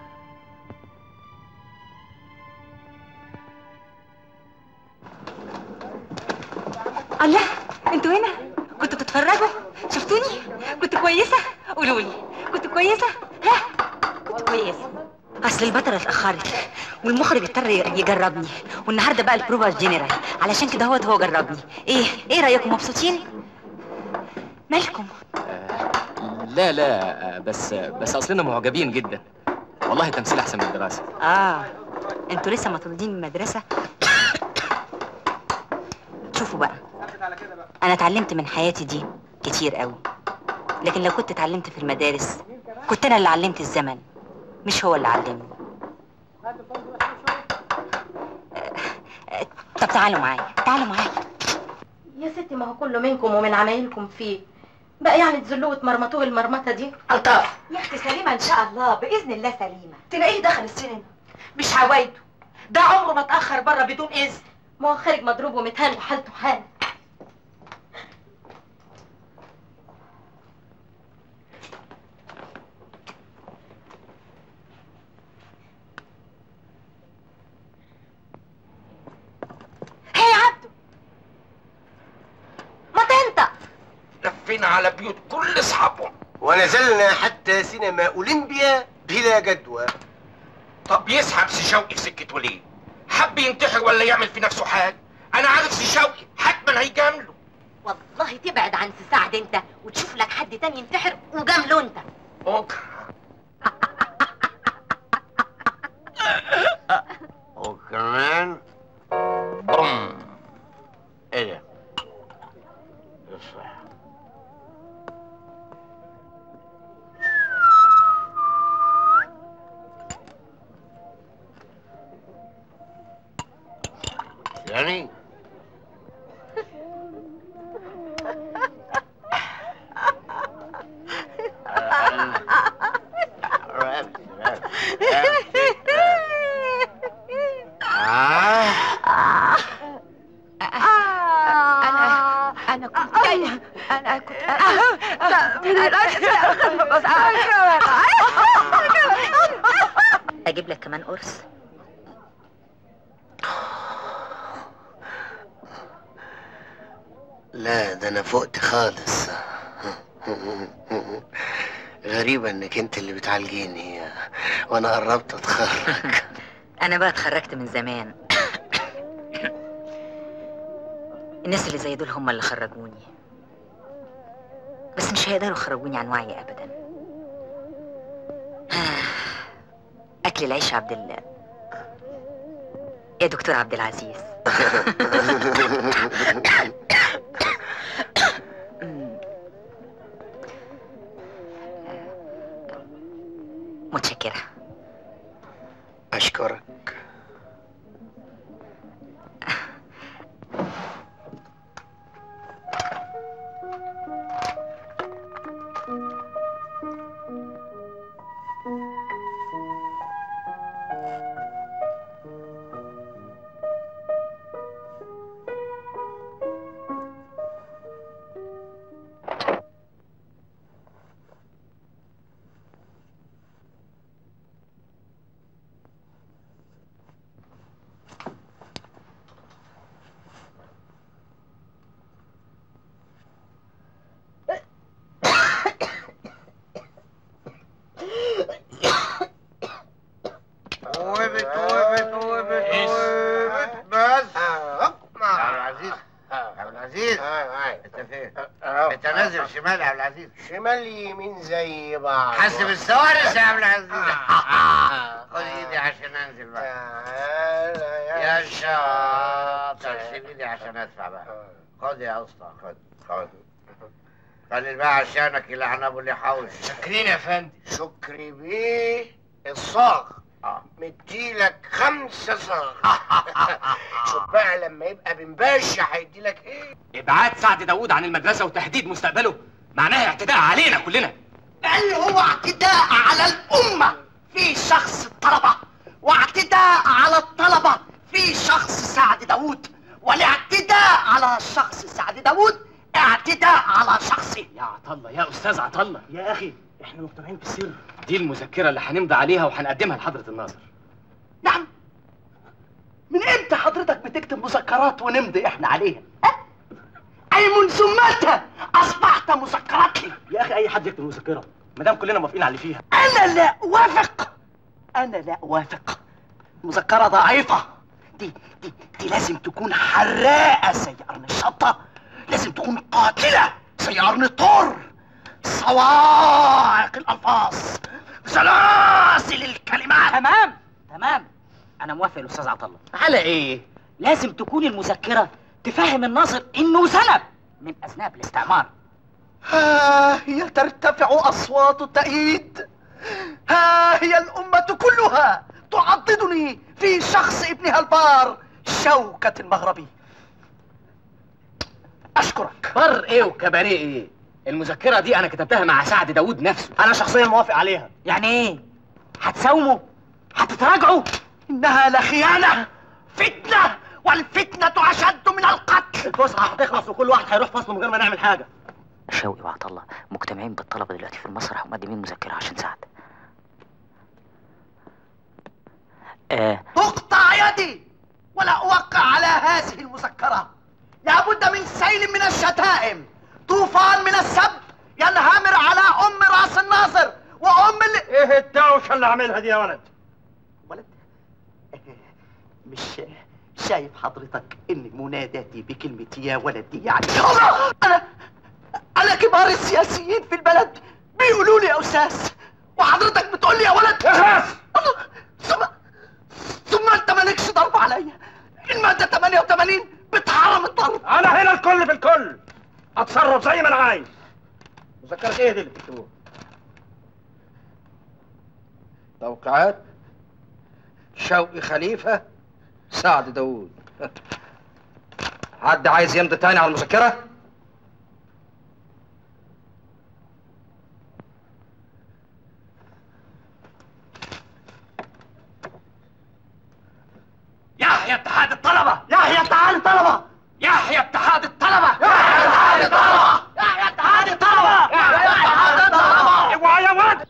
الله انتوا هنا كنتوا بتتفرجوا شفتوني كنت كويسه قولوا لي كنت كويسه ها كنت كويسه اصل البطله اتاخرت والمخرج اضطر يجربني والنهارده بقى البروفا جنرال علشان كده هو هو جربني ايه ايه رايكم مبسوطين مالكم لا لا بس بس اصلنا معجبين جدا والله تمثيل احسن من الدراسه اه انتوا لسه مطرودين من المدرسه شوفوا بقى انا اتعلمت من حياتي دي كتير قوي لكن لو كنت اتعلمت في المدارس كنت انا اللي علمت الزمن مش هو اللي علمني طب تعالوا معايا تعالوا معايا يا ستي ما هو كله منكم ومن عمايلكم فيه بقى يعني تزلوه وتمرمطوه المرمطه دي الطاف يا اختي سليمه ان شاء الله باذن الله سليمه تلاقيه دخل السينما مش عوايده ده عمره ما اتاخر بره بدون اذن ما هو خارج مضروب ومتهان وحالته حال هي عبده ما تنطق لفينا على بيوت كل اصحابهم ونزلنا حتى سينما اولمبيا بلا جدوى طب يسحب سي شوقي في سكته ليه؟ حب ينتحر ولا يعمل في نفسه حاجه؟ انا عارف سي شوقي حتما هيجامله والله تبعد عن تساعد انت وتشوف لك حد تاني ينتحر وجامله انت اوكي وكمان بوم ايه ده؟ الصح يعني انا انا كنت جايه انا كنت اجيب لك كمان قرص لا ده انا فقت خالص غريبة انك انت اللي بتعالجيني وانا قربت اتخرج انا بقى اتخرجت من زمان الناس اللي زي دول هم اللي خرجوني بس مش هيقدروا يخرجوني عن وعي ابدا اكل العيش عبد الله يا دكتور عبد العزيز متشكرة اشكرك وبت وبت وبت وبت بس يا عبد العزيز يا عبد العزيز انت فين؟ انت نازل شمال يا عبد العزيز شمال يمين زي بعض حسب السوارس يا عبد العزيز خد ايدي عشان انزل بقى يا شاطر سيب ايدي عشان ادفع بقى خد يا اسطى خد خد خلي بقى عشانك يلعن ابو اللي حوش شاكرين يا فندم شكري بيه الصاغ مديلك خمسة صاغ شوف بقى لما يبقى بن باشا هيديلك ايه ابعاد سعد داوود عن المدرسه وتهديد مستقبله معناها اعتداء علينا كلنا بل هو اعتداء على الأمة في شخص الطلبة واعتداء على الطلبة في شخص سعد داوود والاعتداء على شخص سعد داوود اعتداء على شخصي يا عطله يا استاذ عطله يا اخي احنا مجتمعين في السر دي المذكره اللي هنمضي عليها وهنقدمها لحضره الناظر نعم من امتى حضرتك بتكتب مذكرات ونمضي احنا عليها ها؟ اي منذ متى اصبحت مذكرات لي يا اخي اي حد يكتب مذكره ما دام كلنا موافقين على اللي فيها انا لا اوافق انا لا اوافق مذكرة ضعيفة دي دي دي لازم تكون حراقة زي قرن الشطة لازم تكون قاتلة زي قرن الطور صواعق الألفاظ سلاسل الكلمات تمام تمام انا موافق الاستاذ عطله على ايه لازم تكون المذكره تفهم الناظر انه ذنب من اذناب الاستعمار ها هي ترتفع أصوات التأييد ها هي الأمة كلها تعضدني في شخص ابنها البار شوكة المغربي أشكرك بر ايه وكباريه ايه المذكره دي انا كتبتها مع سعد داوود نفسه انا شخصيا موافق عليها يعني ايه هتساوموا هتتراجعوا إنها لخيانة فتنة والفتنة أشد من القتل الفسحة هتخلص وكل واحد هيروح فصله من غير ما نعمل حاجة شوقي وعطله مجتمعين بالطلبه دلوقتي في المسرح ومقدمين مذكره عشان سعد آه تقطع يدي ولا أوقع على هذه المذكرة لابد من سيل من الشتائم طوفان من السب ينهمر على أم راس الناصر وأم اللي ايه الدوشة اللي عاملها دي يا ولد مش شايف حضرتك ان مناداتي بكلمة يا ولد دي يعني الله انا انا كبار السياسيين في البلد بيقولوا لي يا استاذ وحضرتك بتقول لي يا ولد اخلص الله ثم ثم انت مالكش ضرب عليا المادة 88 بتحرم الضرب انا هنا الكل في الكل اتصرف زي ما انا عايز مذكرة ايه دي اللي بتكتبوها توقيعات شوقي خليفة سعد داوود حد عايز يمضي تاني على المذكرة؟ يحيى اتحاد الطلبة يحيى اتحاد الطلبة يحيى اتحاد الطلبة يحيى اتحاد الطلبة يحيى اتحاد الطلبة يحيى اتحاد الطلبة اوعى يا ولد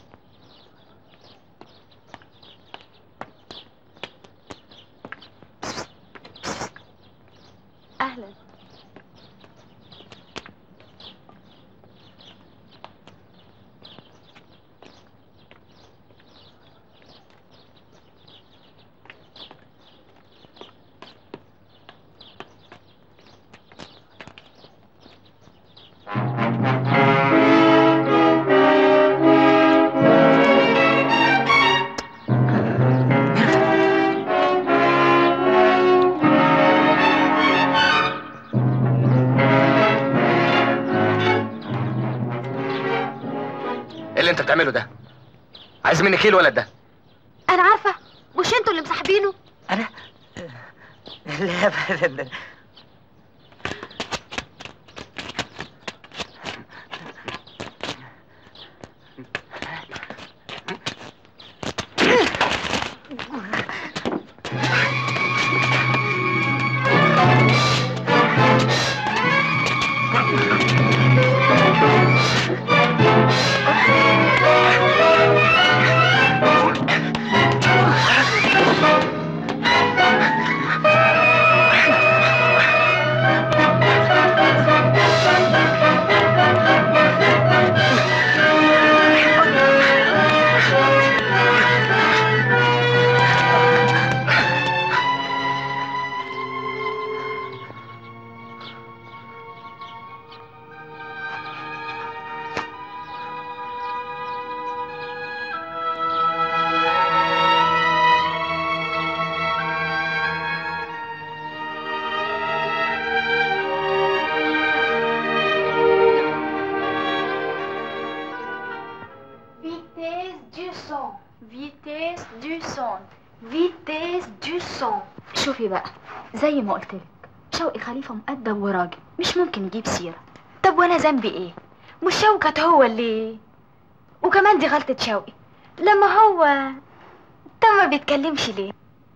اهلا ايه اللي انت بتعمله ده عايز منك ايه الولد ده انا عارفه مش انتوا اللي مسحبينه انا لا ابدا Vitesse du son vitesse du son vitesse du son شوفي بقى زي ما قلت لك شوقي خليفه مؤدب وراجل مش ممكن يجيب سيره طب وانا ذنبي ايه مش شوكت هو اللي وكمان دي غلطه شوقي لما هو طب ما بيتكلمش ليه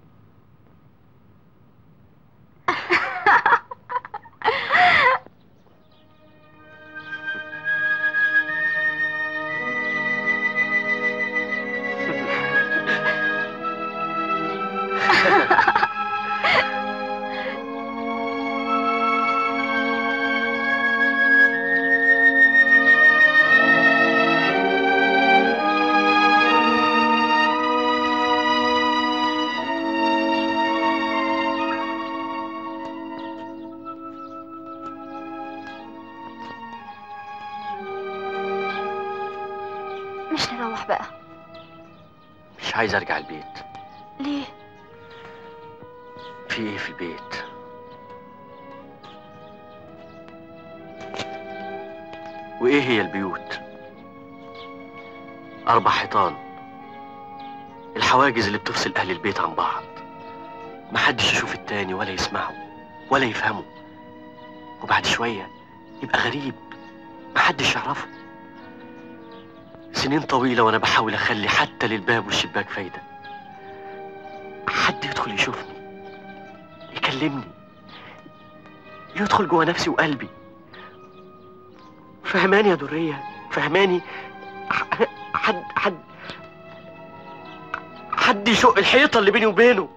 مش نروح بقى مش عايز ارجع البيت ليه في ايه في البيت وايه هي البيوت اربع حيطان الحواجز اللي بتفصل اهل البيت عن بعض محدش يشوف التاني ولا يسمعه ولا يفهمه وبعد شويه يبقى غريب محدش يعرفه سنين طويله وانا بحاول اخلي حتى للباب والشباك فايده حد يدخل يشوفني يكلمني يدخل جوه نفسي وقلبي فهماني يا درية فهماني ح- حد حد حد يشق الحيطة اللي بيني وبينه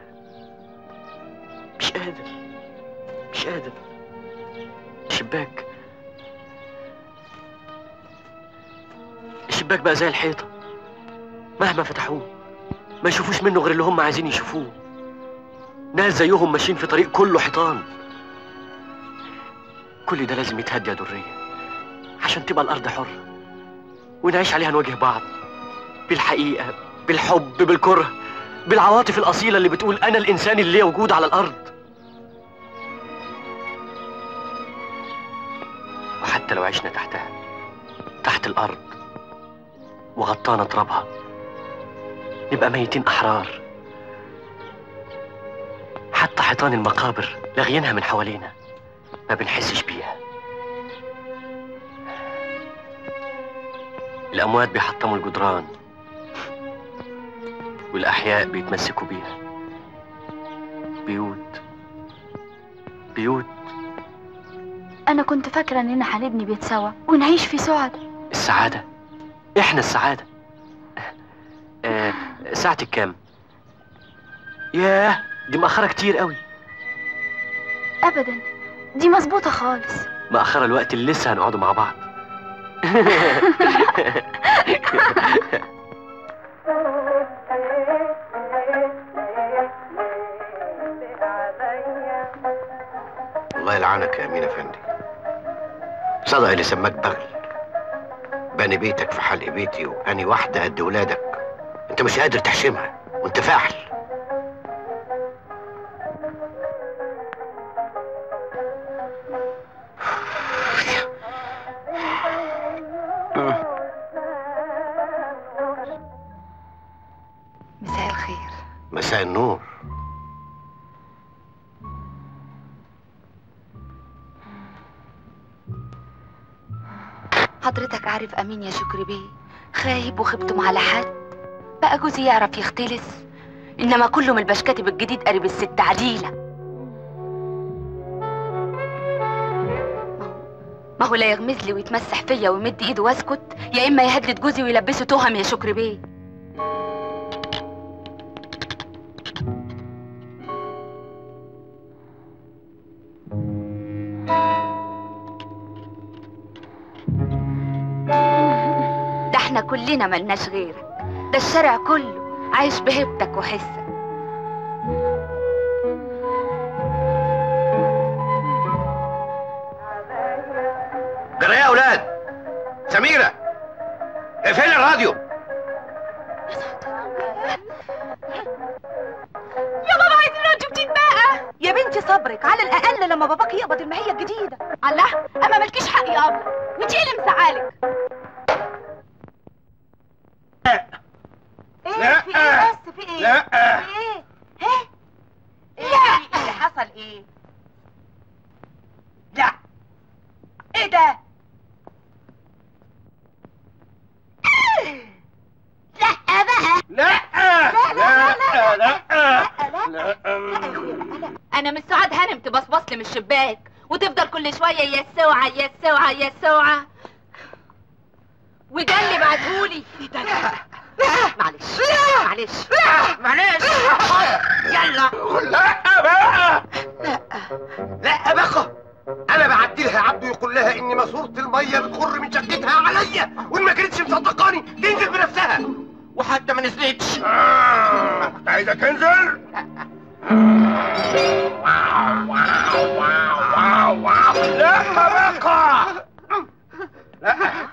مش قادر مش قادر الشباك الشباك بقى زي الحيطة مهما فتحوه ما يشوفوش منه غير اللي هم عايزين يشوفوه ناس زيهم ماشيين في طريق كله حيطان كل ده لازم يتهد يا درية عشان تبقى الأرض حرة ونعيش عليها نواجه بعض بالحقيقة بالحب بالكره بالعواطف الأصيلة اللي بتقول أنا الإنسان اللي ليه وجود على الأرض وحتى لو عشنا تحتها تحت الأرض وغطانا ترابها نبقى ميتين أحرار حتى حيطان المقابر لاغيينها من حوالينا ما بنحسش بيها الأموات بيحطموا الجدران والأحياء بيتمسكوا بيها بيوت بيوت انا كنت فاكره اننا هنبني بيت سوا ونعيش في سعد السعادة إحنا السعادة آه ساعتك كام؟ ياه دي مأخرة كتير قوي ابدا دي مظبوطه خالص مأخرة الوقت اللي لسه هنقعدوا مع بعض الله يلعنك يا امين افندي صدق اللي سماك بغل بني بيتك في حلق بيتي واني واحده قد ولادك انت مش قادر تحشمها وانت فاحل مساء الخير مساء النور حضرتك عارف امين يا شكري بيه خايب وخبتم على حد بقى جوزي يعرف يختلس انما كله من البشكاتب الجديد قريب الست عديله ما هو لا يغمز لي ويتمسح فيا ويمد ايده واسكت يا اما يهدد جوزي ويلبسه تهم يا شكري بيه ده احنا كلنا ملناش غيرك ده الشارع كله عايش بهبتك وحسك جرى ايه يا اولاد سميره اقفلي الراديو يا بابا عايزين راديو جديد بقى يا بنتي صبرك على الاقل لما باباك يقبض المهيه الجديده الله اما مالكيش حق يا ابله وانت ايه اللي مزعلك ايه في ايه بس في ايه لا. في ايه ها لا اللي حصل ايه لا ايه ده لا بقى لا لا لا لا لا انا مش سعاد هانم تبصبص لي من الشباك وتفضل كل شويه يا سوعه يا سوعه يا سوعه وده اللي بعتهولي معلش معلش معلش يلا لا بقى لا بقى انا بعت لها عبده يقول لها ان ماسوره الميه بتخر من شقتها عليا وان ما كانتش مصدقاني تنزل بنفسها وحتى ما نزلتش كنت عايزه تنزل لا بقى لا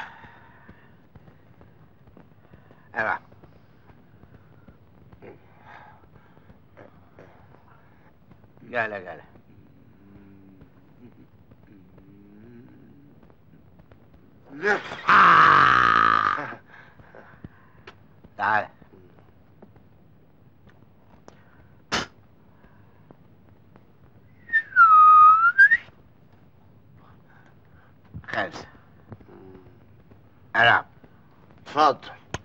ايوه جالة جالة تعال خمسة ألعب اتفضل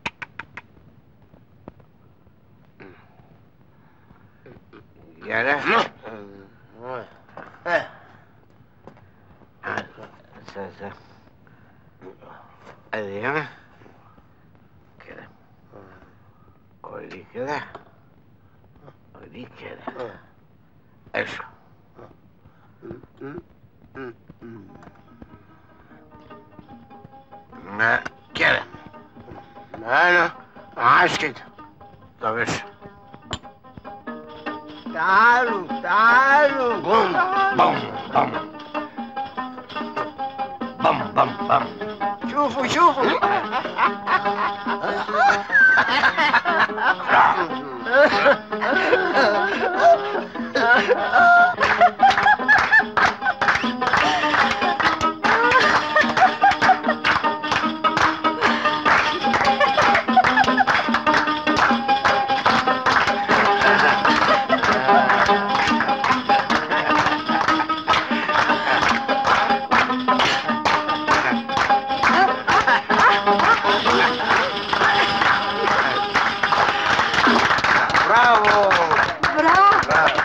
جالة أساسا أدي هنا كده ودي كده ودي كده اشرب ما كده انا عايز كده طب اشرب تعالوا تعالوا بوم بوم بوم بوم بوم بوم شوفوا شوفوا برافو برافو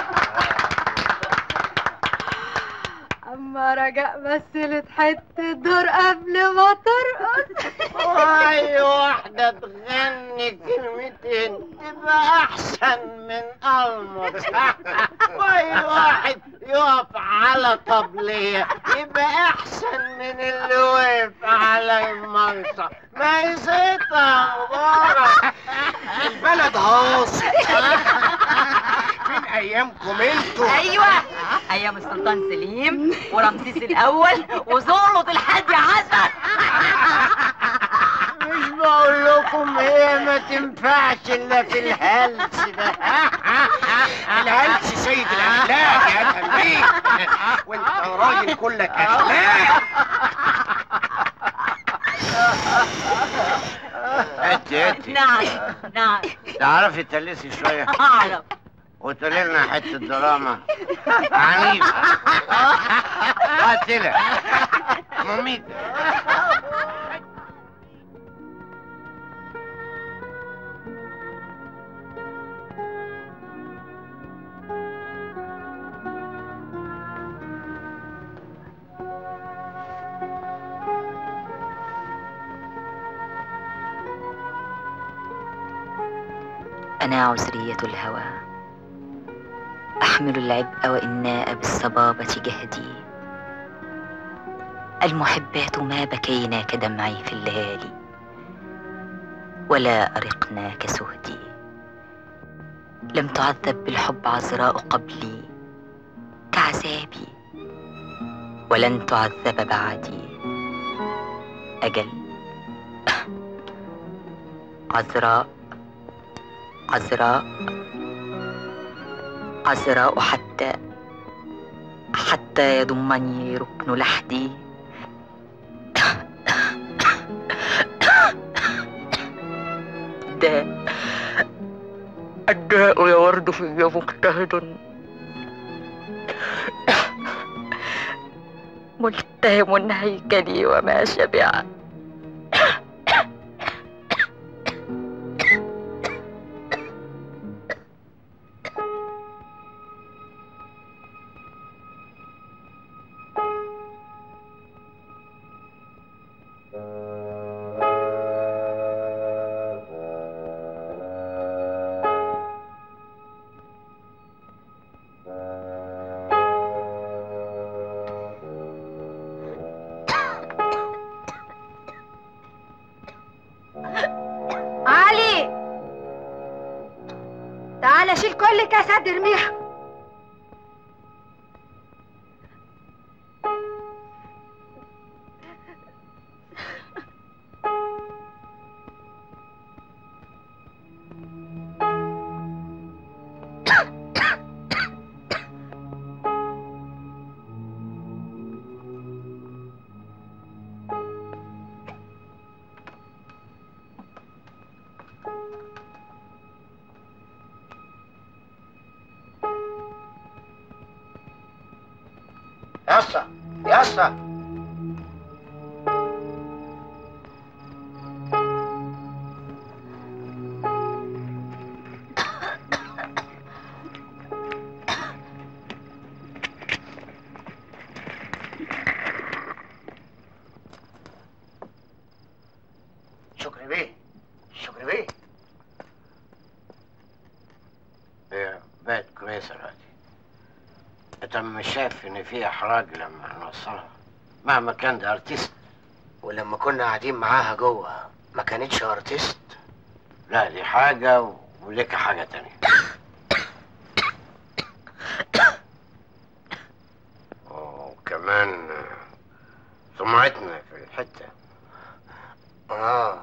اما رجاء مثلت حته دور قبل ما ترقص واي واحدة تغني كلمتين تبقى أحسن من ألمط واي واحد يقف على طبلية يبقى أحسن من اللي وقف على المنصة ما يزيطها مبارك البلد هاصل فين أيامكم انتوا ايوه ايام السلطان سليم ورمسيس الاول وزولط الحادي عشر مش بقول لكم هي ما تنفعش الا في الهلس ده الهلس سيد الاخلاق يا تنبيه وانت راجل كلك اخلاق هاتي هاتي نعم نعم تعرفي تلسي شوية اعرف وتقولي لنا حتة دراما عنيفة قاتلة مميتة أنا عذرية الهوى أحمل العبء وإناء بالصبابة جهدي المحبات ما بكينا كدمعي في الليالي ولا أرقنا كسهدي لم تعذب بالحب عذراء قبلي كعذابي ولن تعذب بعدي أجل عذراء عذراء عذراء حتى حتى يضمني ركن لحدي الداء الداء يورد في مجتهد ملتهم هيكلي وما شبع علي تعال شيل كل كاسات ارميها اسطى يا اسطى شكري بيه شكري بيه هي بقت كويسة دلوقتي انت مش شايف ان في احراج لما نوصلها مهما كان ده ارتيست ولما كنا قاعدين معاها جوه ما كانتش ارتيست لا دي حاجة و- وليك حاجة تانية وكمان سمعتنا في الحتة اه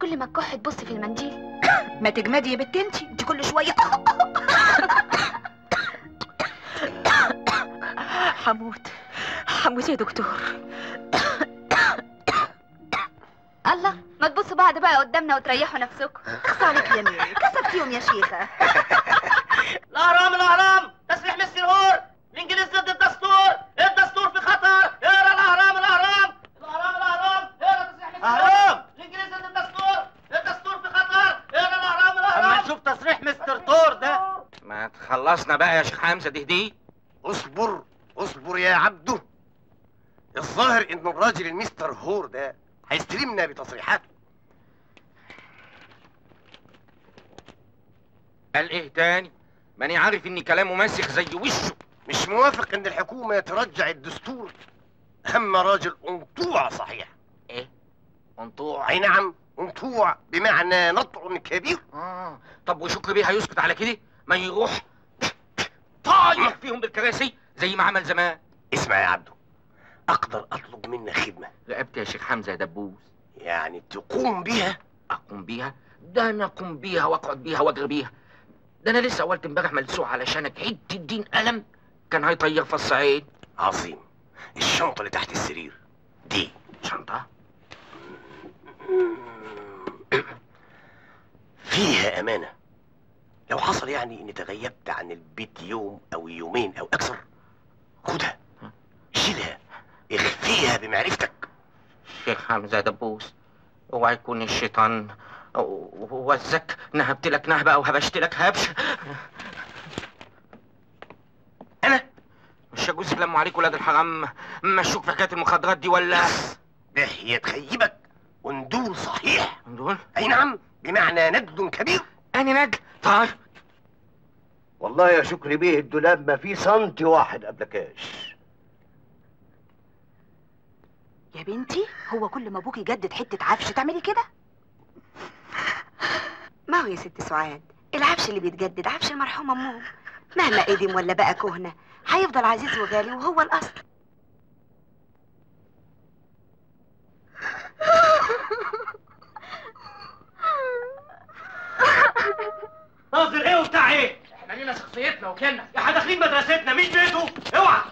كل ما تكح تبص في المنديل ما تجمدي يا بنت انت انت كل شويه حموت حموت يا دكتور الله ما تبصوا بعض بقى قدامنا وتريحوا نفسكم اخص عليك يا ميري كسبتيهم يا شيخه الاهرام الاهرام تسريح مستر هور الانجليز ضد الدستور الدستور في خطر اقرا الاهرام الاهرام الاهرام الاهرام اقرا تسريح مستر أهرام. الانجليز ضد الدستور الدستور في خطر اقرا الاهرام الاهرام اما نشوف تصريح مستر تور ده ما تخلصنا بقى يا شيخ حمزه دي دي اصبر اصبر يا عبده الظاهر ان الراجل المستر هور ده هيستلمنا بتصريحاته قال ايه تاني ماني عارف ان كلامه ماسخ زي وشه مش موافق ان الحكومه ترجع الدستور هم راجل انطوع صحيح ايه انطوع اي نعم انطوع بمعنى نطع كبير اه طب وشكري بيه هيسكت على كده ما يروح طايح فيهم بالكراسي زي ما عمل زمان اسمع يا عبده اقدر اطلب منك خدمه رقبت يا شيخ حمزه يا دبوس يعني تقوم بيها اقوم بيها ده انا اقوم بيها واقعد بيها واجري بيها ده انا لسه قلت امبارح ملسوع علشانك حته الدين قلم كان هيطير في الصعيد عظيم الشنطه اللي تحت السرير دي شنطه فيها امانه لو حصل يعني اني تغيبت عن البيت يوم او يومين او اكثر خدها شيلها اخفيها بمعرفتك شيخ حمزه دبوس اوعى يكون الشيطان وزك نهبت لك نهبه او هبشت لك هبش انا مش يجوز يلموا عليك ولاد الحرام مشوك في حكايه المخدرات دي ولا ده هي تخيبك وندول صحيح ندول اي نعم بمعنى ند كبير اني ند طيب والله يا شكري بيه الدولاب ما فيه سنتي واحد قبل كاش يا بنتي هو كل ما ابوك يجدد حته عفش تعملي كده ما هو يا ست سعاد العفش اللي بيتجدد عفش المرحوم امه مهما قدم ولا بقى كهنه هيفضل عزيز وغالي وهو الاصل ناظر ايه وبتاع ايه؟ احنا لينا شخصيتنا وكلنا يا احنا داخلين مدرستنا مش بيته اوعى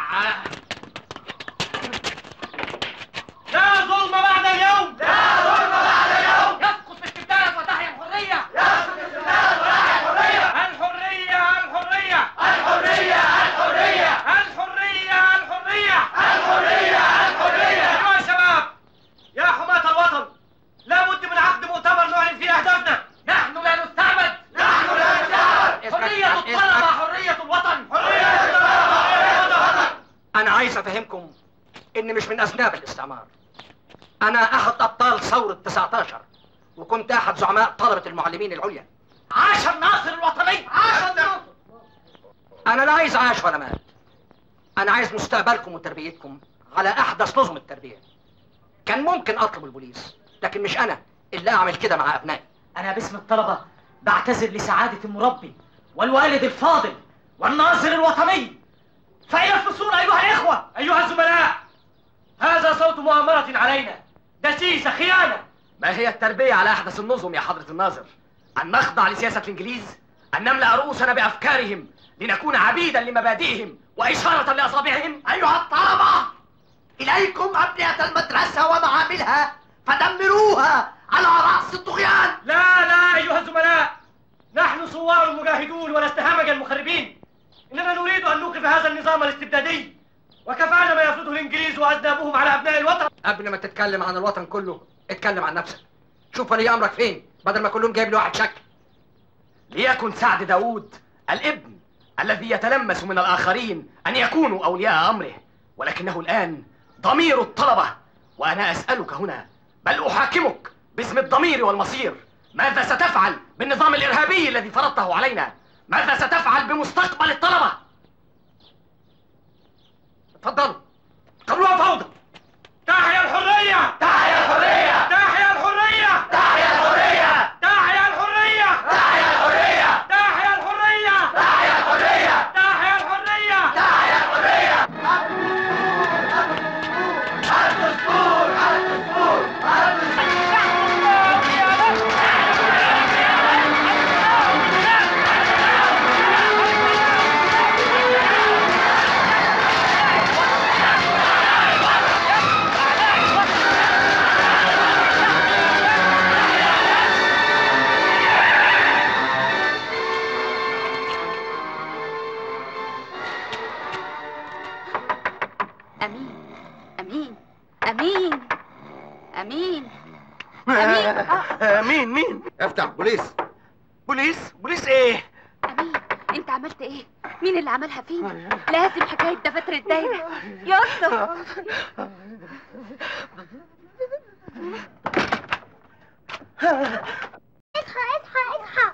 لا ظلم بعد اليوم لا ظلم بعد اليوم يسقط باستبدالك وتحيا الحريه يسقط باستبدالك وتحيا الحريه الحريه الحريه الحريه الحريه الحريه الحريه الحريه الحريه ايها الشباب يا حماة الوطن لابد من عقد مؤتمر نعلن فيه اهدافنا نحن لا نستعبد نحن لا نستعبد حرية الطلبة حرية الوطن حرية الطلبة حرية الوطن انا عايز افهمكم ان مش من اذناب الاستعمار انا احد ابطال ثوره 19 وكنت احد زعماء طلبه المعلمين العليا عاش الناصر الوطني عاش الناصر انا لا عايز عاش ولا مات انا عايز مستقبلكم وتربيتكم على احدث نظم التربيه كان ممكن اطلب البوليس لكن مش انا اللي اعمل كده مع ابنائي أنا باسم الطلبة بعتذر لسعادة المربي والوالد الفاضل والناصر الوطني فإلى الفصول أيها الإخوة أيها الزملاء هذا صوت مؤامرة علينا دسيسة خيانة ما هي التربيه على احدث النظم يا حضره الناظر ان نخضع لسياسه الانجليز ان نملا رؤوسنا بافكارهم لنكون عبيدا لمبادئهم واشاره لاصابعهم أيها الطلبة إليكم أبنية المدرسة ومعاملها فدمروها على رأس الطغيان لا لا أيها الزملاء نحن ثوار مجاهدون ولسنا همجا مخربين إننا نريد أن نوقف هذا النظام الاستبدادي وكفانا ما يفرضه الإنجليز وأذنابهم على أبناء الوطن قبل ما تتكلم عن الوطن كله اتكلم عن نفسك شوف ولي امرك فين بدل ما كلهم جايب لي واحد شكل ليكن سعد داوود الابن الذي يتلمس من الاخرين ان يكونوا اولياء امره ولكنه الان ضمير الطلبه وانا اسالك هنا بل احاكمك باسم الضمير والمصير ماذا ستفعل بالنظام الارهابي الذي فرضته علينا ماذا ستفعل بمستقبل الطلبه اتفضلوا قبلوها فوضى تحيا الحرية تحيا الحرية تحيا الحرية تحيا الحرية تحيا الحرية تحيا الحرية تحيا الحرية تحيا الحرية تحيا الحرية تحيا الحرية الدستور الدستور الدستور مين مين افتح بوليس بوليس بوليس ايه انت عملت ايه مين اللي عملها فينا لازم حكايه دفاتر الدايره يسطا اصحى اصحى اصحى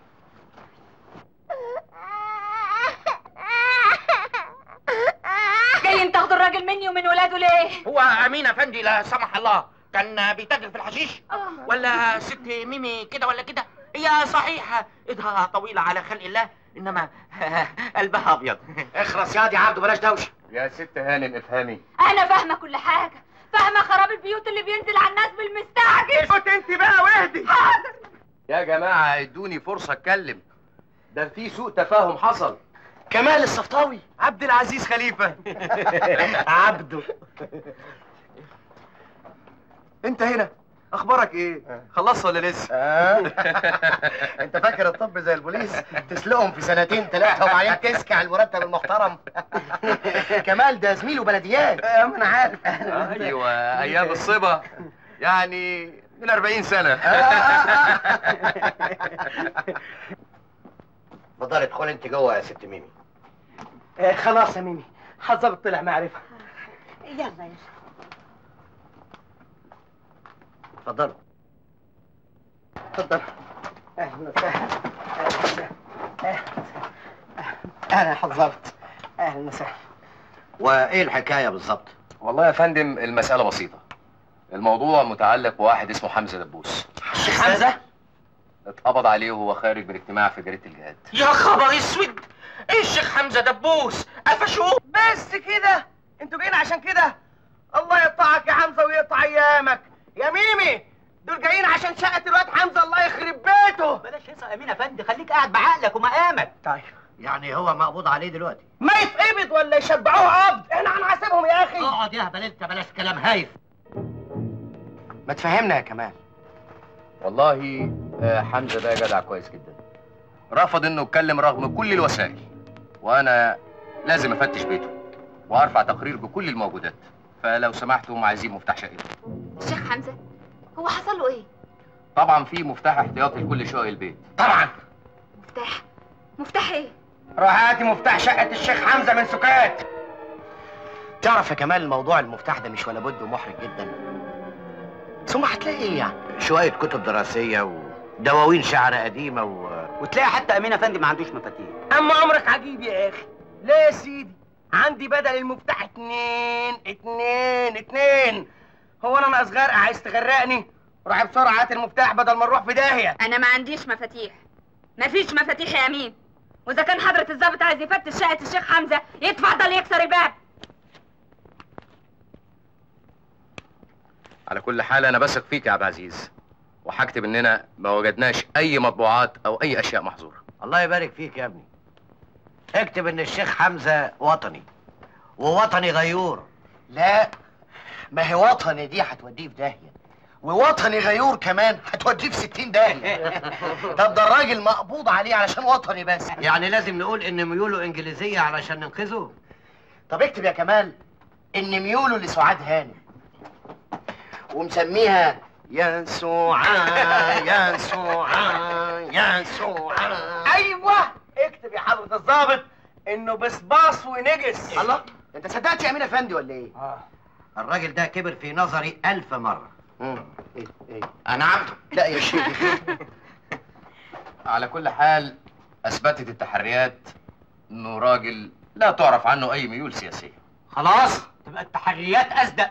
جايين تاخدوا الراجل مني ومن ولاده ليه هو امين افندي لا سمح الله كان بيتاجر في الحشيش ولا ست ميمي كده ولا كده هي صحيحة ايدها طويلة على خلق الله انما قلبها ابيض اخرس يا دي عبده بلاش دوشه يا ست هانم افهمي انا فاهمه كل حاجه فاهمه خراب البيوت اللي بينزل على الناس بالمستعجل اسكت انت بقى واهدي يا جماعة ادوني فرصة اتكلم ده في سوء تفاهم حصل كمال الصفطاوي عبد العزيز خليفة عبده انت هنا اخبارك ايه خلصت ولا لسه انت فاكر الطب زي البوليس تسلقهم في سنتين ثلاثه وبعدين تسكع المرتب المحترم كمال ده زميله بلديات ما انا عارف ايوه ايام الصبا يعني من 40 سنة اتفضلي ادخل انت جوه يا ست ميمي آه خلاص يا ميمي حظبط طلع معرفة يلا يلا اتفضلوا اتفضل اهلا وسهلا اهلا وسهلا اهلا حظبط اهلا وسهلا وايه الحكايه بالظبط والله يا فندم المسألة بسيطة الموضوع متعلق بواحد اسمه حمزة دبوس الشيخ حمزة اتقبض عليه وهو خارج من اجتماع في جريدة الجهاد يا خبر اسود ايه الشيخ حمزة دبوس قفشوه بس كده انتوا جايين عشان كده الله يقطعك يا حمزه ويقطع ايامك يا ميمي دول جايين عشان شقه الواد حمزه الله يخرب بيته بلاش هيصة يا امين افندي خليك قاعد بعقلك ومقامك طيب يعني هو مقبوض عليه دلوقتي ما يتقبض ولا يشبعوه عبد احنا هنحاسبهم يا اخي اقعد يا هبل انت بلاش كلام هايف ما تفهمنا يا كمال والله آه، حمزة ده جدع كويس جدا رفض انه يتكلم رغم كل الوسائل وانا لازم افتش بيته وارفع تقرير بكل الموجودات فلو سمحتم عايزين مفتاح شقته الشيخ حمزه هو حصل له ايه طبعا في مفتاح احتياطي لكل شقق البيت طبعا مفتاح مفتاح ايه روح هاتي مفتاح شقه الشيخ حمزه من سكات تعرف يا كمال الموضوع المفتاح ده مش ولا بد ومحرج جدا ثم هتلاقي ايه يعني شويه كتب دراسيه ودواوين شعر قديمه و... وتلاقي حتى امين افندي ما عندوش مفاتيح اما عمرك عجيب يا اخي ليه يا سيدي عندي بدل المفتاح اتنين اتنين اتنين هو انا ناقص غرقه عايز تغرقني روح بسرعه هات المفتاح بدل ما نروح في داهيه انا ما عنديش مفاتيح مفيش مفاتيح يا امين واذا كان حضره الضابط عايز يفتش شقه الشيخ حمزه يتفضل يكسر الباب على كل حال انا بثق فيك يا عبد العزيز وهكتب اننا ما وجدناش اي مطبوعات او اي اشياء محظوره الله يبارك فيك يا ابني اكتب ان الشيخ حمزه وطني ووطني غيور لا ما هي وطني دي هتوديه في داهيه ووطني غيور كمان هتوديه في 60 داهيه طب ده الراجل مقبوض عليه علشان وطني بس يعني لازم نقول ان ميوله انجليزيه علشان ننقذه طب اكتب يا كمال ان ميوله لسعاد هانم ومسميها ينسوعان ينسوعان ينسوعان ايوه اكتب يا حضرة الضابط انه بصباص ونجس الله انت صدقت يا امين افندي ولا ايه؟ اه الراجل ده كبر في نظري ألف مرة ايه ايه أنا عبده لا يا شيخ على كل حال اثبتت التحريات انه راجل لا تعرف عنه اي ميول سياسيه خلاص تبقى التحريات اصدق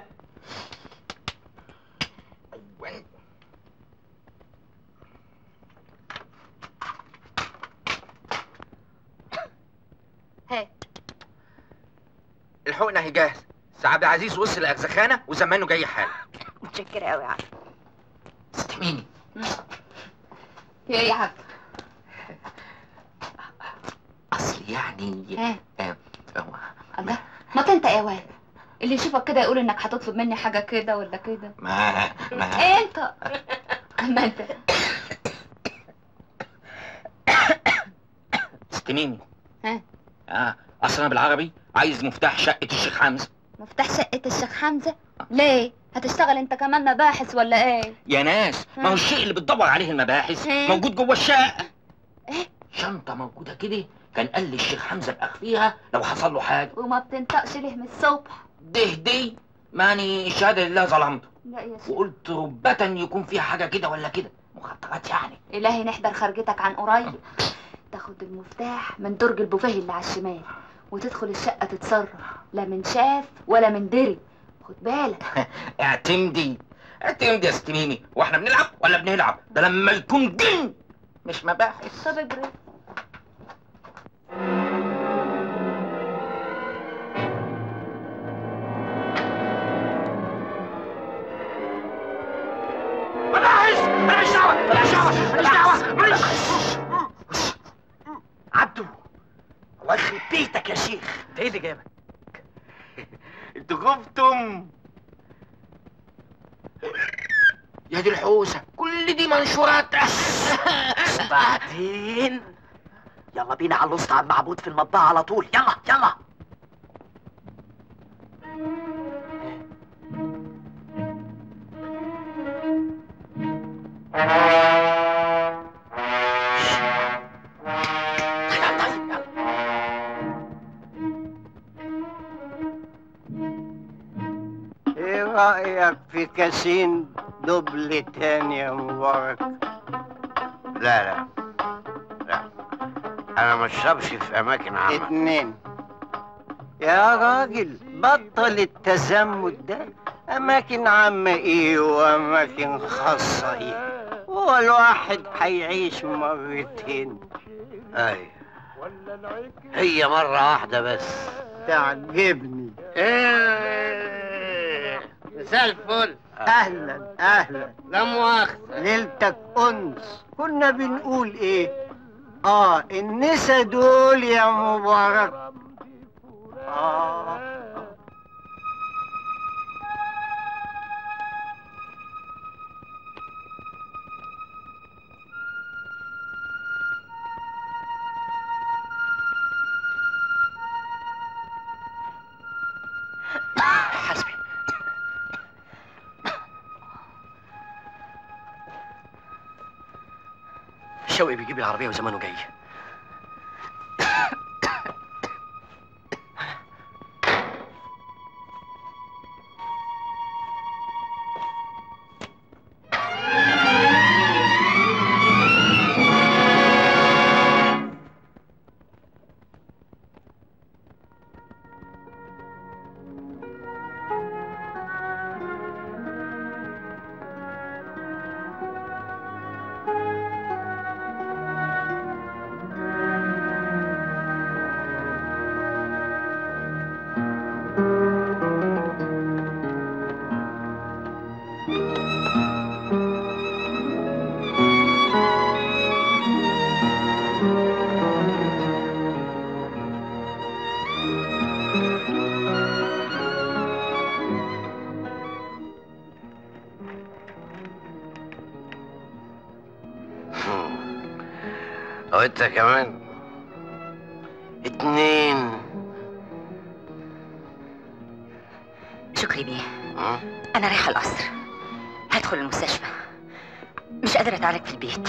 هات الحقنة اهي جاهز سعد عزيز وصل الاغزخانة وزمانه جاي حالا متشكرة قوي يا عم استميني في ايه يا حاج اصل يعني ها آه، آه، الله ما انت يا واد اللي يشوفك كده يقول انك هتطلب مني حاجه كده ولا كده ما ما انت اما انت استميني ها اه اصل انا بالعربي عايز مفتاح شقة الشيخ حمزة مفتاح شقه الشيخ حمزه ليه هتشتغل انت كمان مباحث ولا ايه يا ناس ما هو الشيء اللي بتدور عليه المباحث إيه؟ موجود جوه الشقه ايه شنطه موجوده كده كان قال لي الشيخ حمزه باخفيها لو حصل له حاجه وما بتنطقش ليه من الصبح ده دي ماني الشهاده لله ظلمته لا يا شيخ وقلت ربة يكون فيها حاجه كده ولا كده مخططات يعني الهي نحضر خرجتك عن قريب تاخد المفتاح من درج البوفيه اللي على الشمال وتدخل الشقه تتصرف لا من شاف ولا من دري خد بالك اعتمدي اعتمدي يا ست ميمي واحنا بنلعب ولا بنلعب ده لما يكون جن مش مباحث طب اجري مباحث انا مش دعوه ماليش دعوه ماليش دعوه ماليش عبده الله يخرب بيتك يا شيخ انت ايه اللي جابك انتوا خفتم يا دي الحوسه كل دي منشورات وبعدين يلا بينا على الوسط عم معبود في المطبعة على طول يلا يلا ايه رأيك في كاسين دبل تاني يا مبارك؟ لا لا لا انا ما اشربش في اماكن عامه اتنين يا راجل بطل التزمت ده أماكن عامة إيه وأماكن خاصة إيه هو الواحد هيعيش مرتين اي هي مره واحده بس تعجبني ايه مساء الفل أهلا أهلا لا مؤاخذة ليلتك أنس كنا بنقول إيه آه النسا دول يا مبارك آه حسبي شوقي بيجيب العربية وزمانه جاي وانت كمان اتنين شكري بيه ها؟ انا رايحه القصر هدخل المستشفى مش قادره اتعالج في البيت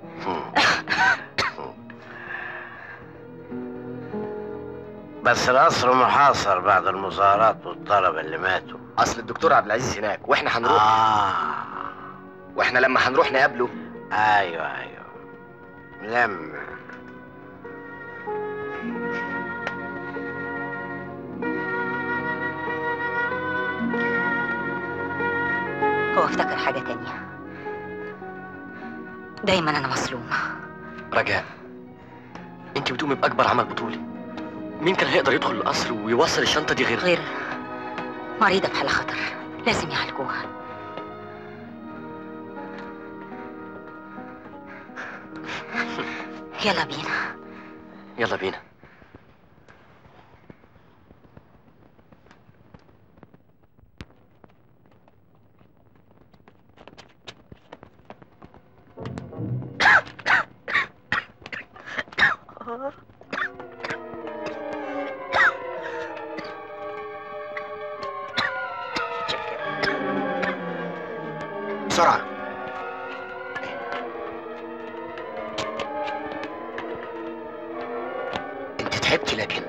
بس القصر محاصر بعد المظاهرات والطلبة اللي ماتوا اصل الدكتور عبد العزيز هناك واحنا هنروح آه. واحنا لما هنروح نقابله ايوه ايوه لما هو افتكر حاجه تانية دايما انا مظلومه رجاء انت بتقومي باكبر عمل بطولي مين كان هيقدر يدخل القصر ويوصل الشنطه دي غير غير مريضه في حاله خطر لازم يعالجوها يلا بينا يلا بينا بسرعة انت تعبت لكن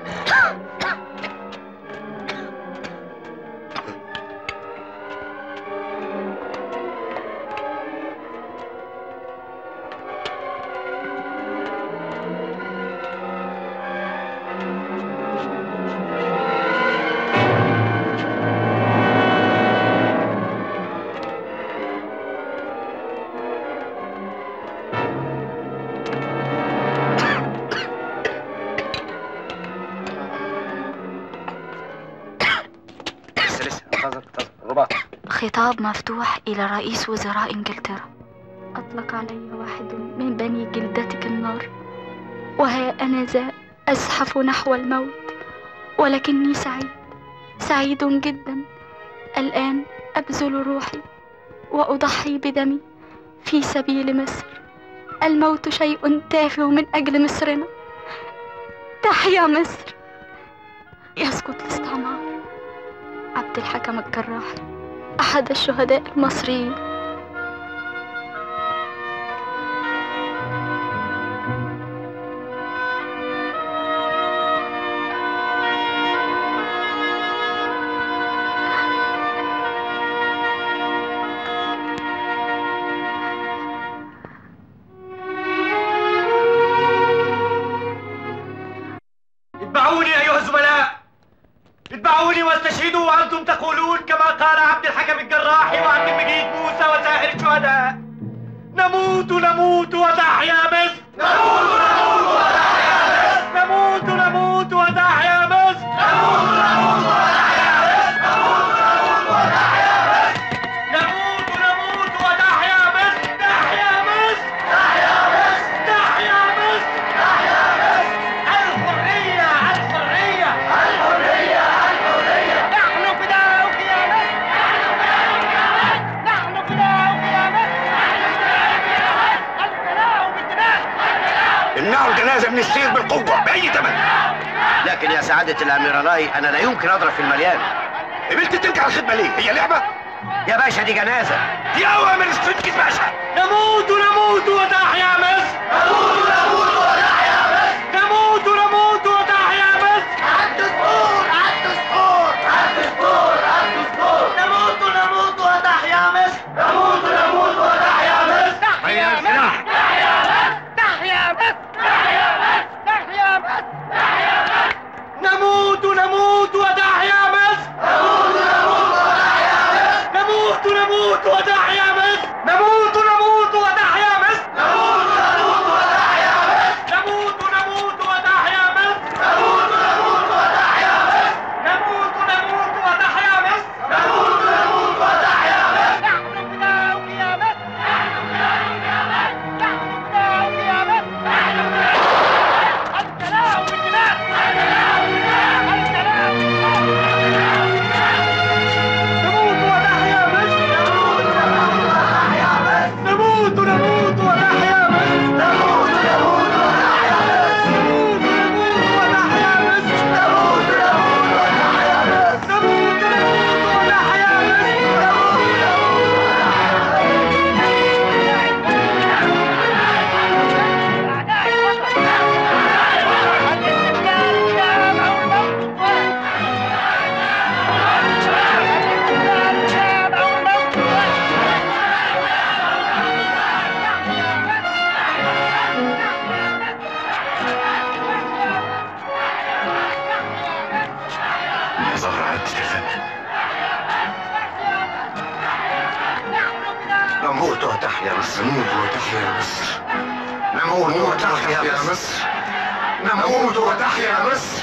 لسه لسه انتظر انتظر رباط خطاب مفتوح إلى رئيس وزراء إنجلترا أطلق علي واحد من بني جلدتك النار وها أنا ذا أزحف نحو الموت ولكني سعيد سعيد جدا الآن أبذل روحي وأضحي بدمي في سبيل مصر الموت شيء تافه من أجل مصرنا تحيا مصر يسقط الاستعمار عبد الحكم الجراحي أحد الشهداء المصريين اتبعوني أيها الزملاء اتبعوني واستشهدوا وأنتم تقولون كما قال عبد الحكم الجراحي وعبد المجيد موسى وسائر الشهداء نموت نموت وتحيا مصر نموت نموت وتحيا مصر نموت نموت وتحيا مصر نموت نموت وتحيا مصر نموت نموت وتحيا مصر تحيا مصر تحيا مصر تحيا مصر تحيا مصر الحرية الحرية الحرية الحرية نحن فداؤك يا مصر نحن فداؤك يا مصر الفداء بالدماء امنعوا الجنازة من السير بالقوة بأي ثمن لكن يا سعادة الأميرالاي أنا لا يمكن أضرب في المليان قبلت ترجع الخدمة ليه؟ هي لعبة؟ يا باشا دي جنازة دي أوامر استنجز باشا نموت نموت وتحيا مصر نموت نموت وتحيا مصر نموت نموت وتحيا مصر الدستور الدستور الدستور الدستور نموت نموت وتحيا مصر نموت نموت وتحيا مصر تحيا مصر تحيا مصر تحيا مصر تحيا مصر تحيا مصر تحيا مصر نموت نموت وتحيا مصر نموت نموت وتحيا مصر نموت نموت وتحيا مصر نموت نموت وتحيا مصر نموت نموت وتحيا مصر نموت نموت وتحيا مصر نموت نموت وتحيا مصر نموت نموت وتحيا مصر نحن فداؤك يا مصر نحن فداؤك يا مصر نحن فداؤك يا مصر نحن فداؤك السلام بالدماء السلام بالدماء السلام نموت وتحيا مصر نموت نموت وتحيا مصر نموت نموت وتحيا مصر نموت نموت وتحيا مصر نموت نموت وتحيا مصر نموت نموت وتحيا مصر ظهر عدت الفن نموت وتحيا مصر نموت وتحيا مصر نموت وتحيا مصر نموت وتحيا مصر